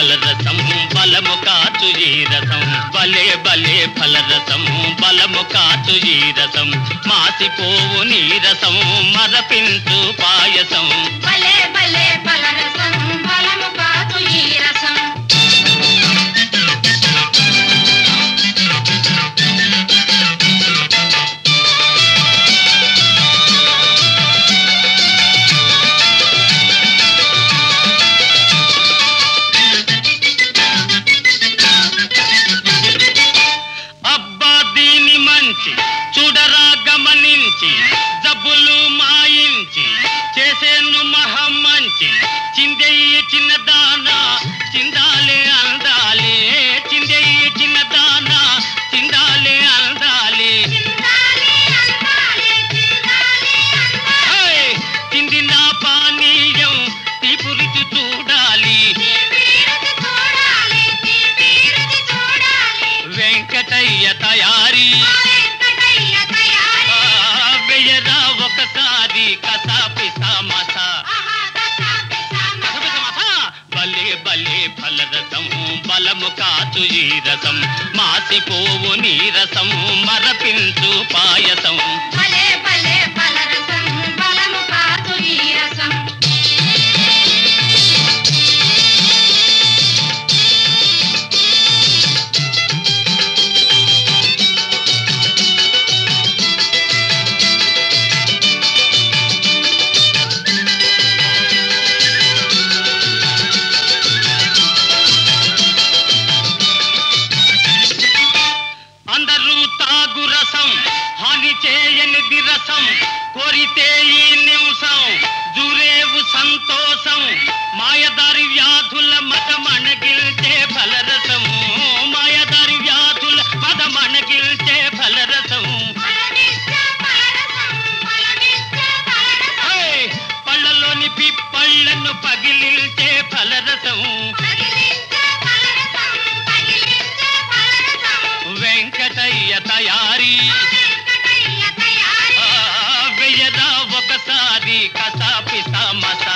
ఫలరసం బలము కాచు ఈ రసం భలే భలే ఫలరసం బలము కాచు ఈ రసం మాసిపోవు నీరసం మరపించు పాయసం భలే భలే ఫలరసం బలము కాదు ఈ రసం అబ్బా దీని మంచి చూడరా గమనించి జబ్బులు మాయించి చేసేను మహం మంచి చిందెయ్యి చిన్నదానా చిందాలే అందాలే చిందెయ్యి చిన్నదానా చిందాలే అందాలే హేయ్! చిందిన పానీయం తీపు రుచి చూడాలి వెంకటయ్య తయారీ ఆ, వెయ్యరా ఒకసారి కసాపి సమసా భలే భలే ఫలరసం బలము కాచు ఈ రసం మాసిపోవు నీరసం మరపించు పాయసం భలే భలే ఫలరసం బలము కాదు ఈ రసం అందరూ తాగు రసం హాని చేయనిది రసం కోరితే ఈ నిమిషం జూరేవు సంతోషం మాయదారి వ్యాధుల మతమణగిల్చే ఫలరసం మాయదారి వ్యాధుల మతమణగిల్చే ఫలరసం హేయ్! పళ్ళలోని పిప్పళ్ళను పగిలిల్చే ఫలరసం వెంకటయ్య తయారీ ఆ, వెయ్యరా ఒకసారి కసాపి సమసా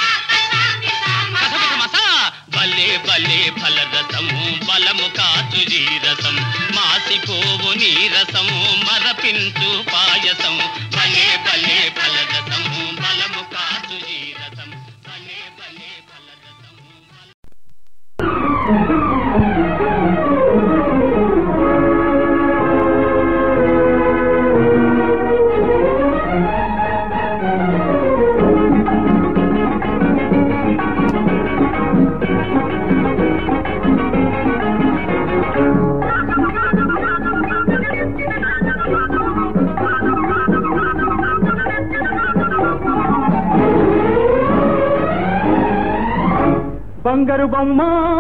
కసపిస మసా భలే భలే ఫలరసం బలము కాచు ఈ రసం మాసిపోవు నీరసం మరపించు పాయసం భలే భలే ఫలరసం బలము కాచు ఈ రసం భలే భలే ఫలరసం బంగారు బొమ్మ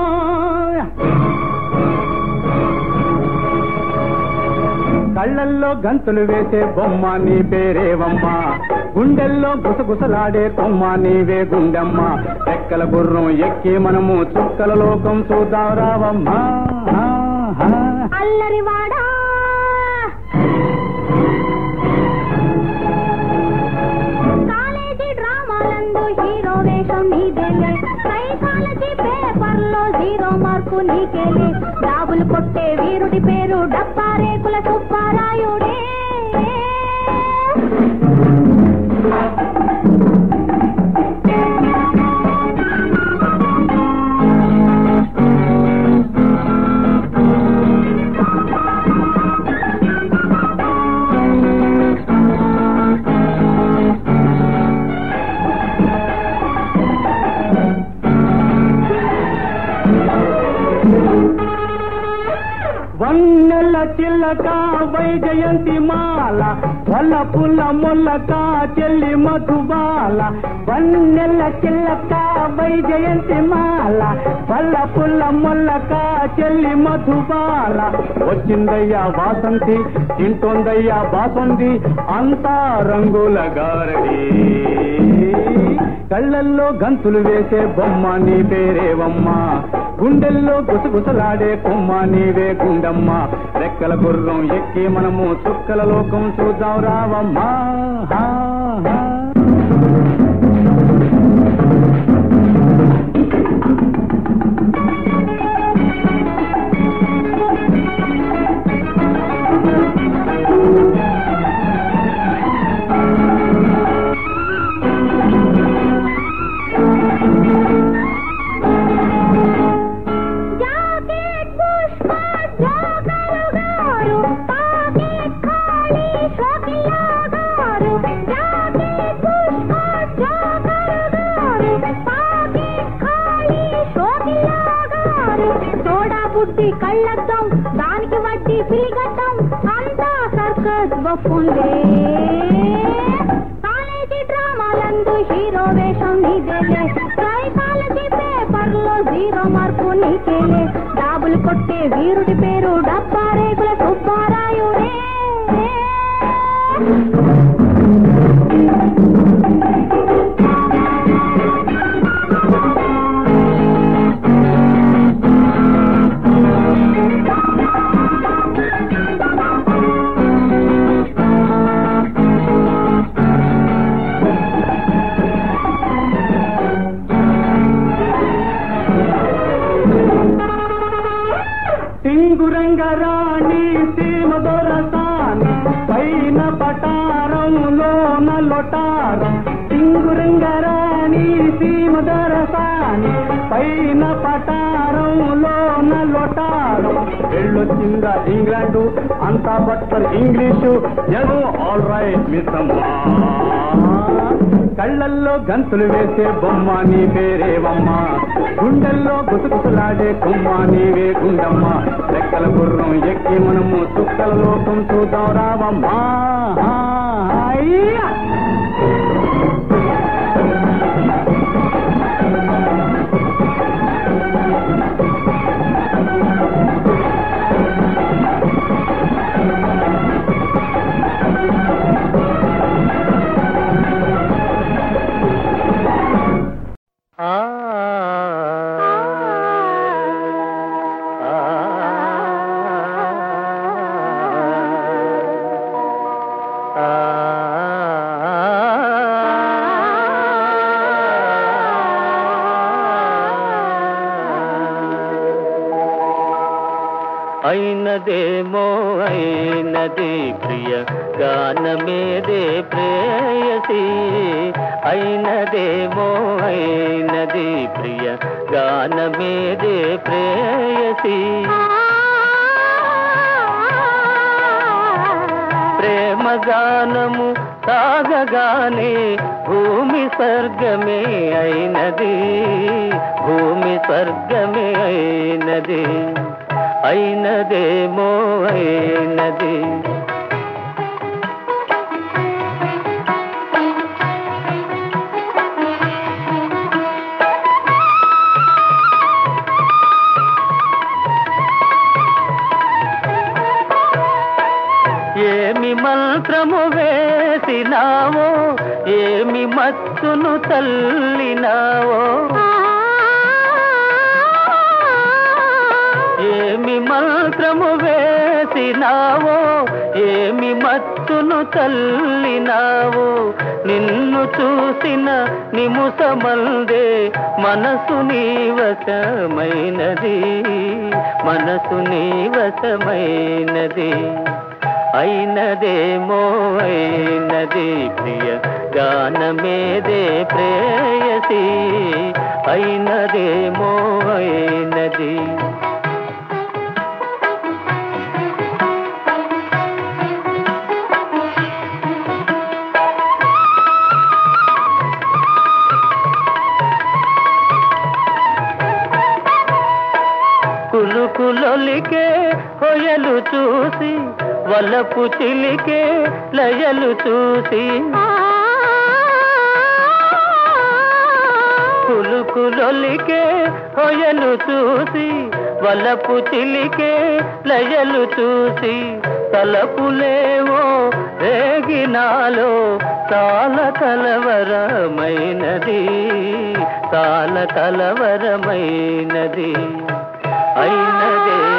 కళ్ళల్లో గంతులు వేసే బొమ్మ నీ పేరేవమ్మ గుండెల్లో గుసగుసలాడే కొమ్మ నీవే గుండెమ్మ ఎక్కల గుర్రం ఎక్కి మనము చుక్కల లోకం చూద్దాం రావమ్మా అల్లరివాడా కాలేజీ డ్రామాలందు హీరో వేషం నీదేలే సైకాలజీ పేపర్లో జీరో మార్కు నీకేలే డాబులు కొట్టే వీరుడి పేరు డబ్బా రేకుల సుబ్బారాయుడే వన్నెల చిల్లక వైజయంతి మాల వల్ల పుల్ల మొల్లక చెల్లి మధుబాల వన్నెల చిల్లక వైజయంతి మాల వల్ల పుల్ల మొల్లక చెల్లి మధుబాల వచ్చిందయ్యా వాసంతి తింటోందయ్యా బాసంది అంతా రంగుల గారడి కళ్ళల్లో గంతులు వేసే బొమ్మ నీ పేరేవమ్మా గుండెల్లో గుసగుసలాడే కొమ్మ నీవే గుండమ్మ రెక్కల గుర్రం ఎక్కి మనము చుక్కల లోకం చూద్దాం రావమ్మా హా, హా. బుడ్డి కళ్ళద్దాం దానికి వడ్డీ పిలిగడ్డం అంతా సర్కస్ బొప్పుందే కాలేజీ డ్రామాలందు హీరో వేషం నీదేలే సైకాలజీ పేపర్లో జీరో మార్కు నీకేలే డాబులు కొట్టే వీరుడి పేరు డబ్బా రేగుల సుబ్బారాయుడే టింగురంగరాణి సీమ దొరసాని పైన పటారంలోన లొటారం టింగురంగరాణి సీమ దొరసాని పైన పటారంలోన లొటారం వెళ్ళొచ్చిందా ఇంగ్లాండు అంతా బట్టర్ ఇంగ్లీషు ఎదో ఆల్ రైట్ మిస్ కళ్ళల్లో గంతులు వేసే బొమ్మ నీ పేరేవమ్మ గుండెల్లో గుసగుసలాడే కొమ్మ నీవే గుండమ్మ రెక్కల గుర్రం ఎక్కి మనము చుక్కల లోకం చూద్దాం రావమ్మా అయ్యా అయినదేమో అయినది ప్రియ గానమేదే ప్రేయసి అయినదేమో అయినది ప్రియ గానమేదే ప్రేయసి ప్రేమ గానము సాగగానే భూమి స్వర్గమే అయినది భూమి స్వర్గమే అయినది అయినదేమో అయినది ఏమి మంత్రము వేసినావో ఏమి మత్తును తల్లినావో ఏమి మంత్రము వేసినావో ఏమి మత్తును తల్లినావో నిన్ను చూసిన నిముసమందే మనసు నీవశమైనది మనసు నీవశమైనది అయినదేమో అయినది ప్రియ గానమేదే ప్రేయసి అయినదేమో అయినది కులుకులొలికే కొయలు చూసి వలపు చిలికే లయలు చూసి కులుకులొలికే కొయలు చూసి వలపు చిలికే లయలు చూసి తలపులేవో రేగినాలో చాలా కలవరమైనది చాలా కలవరమైనది అయినదే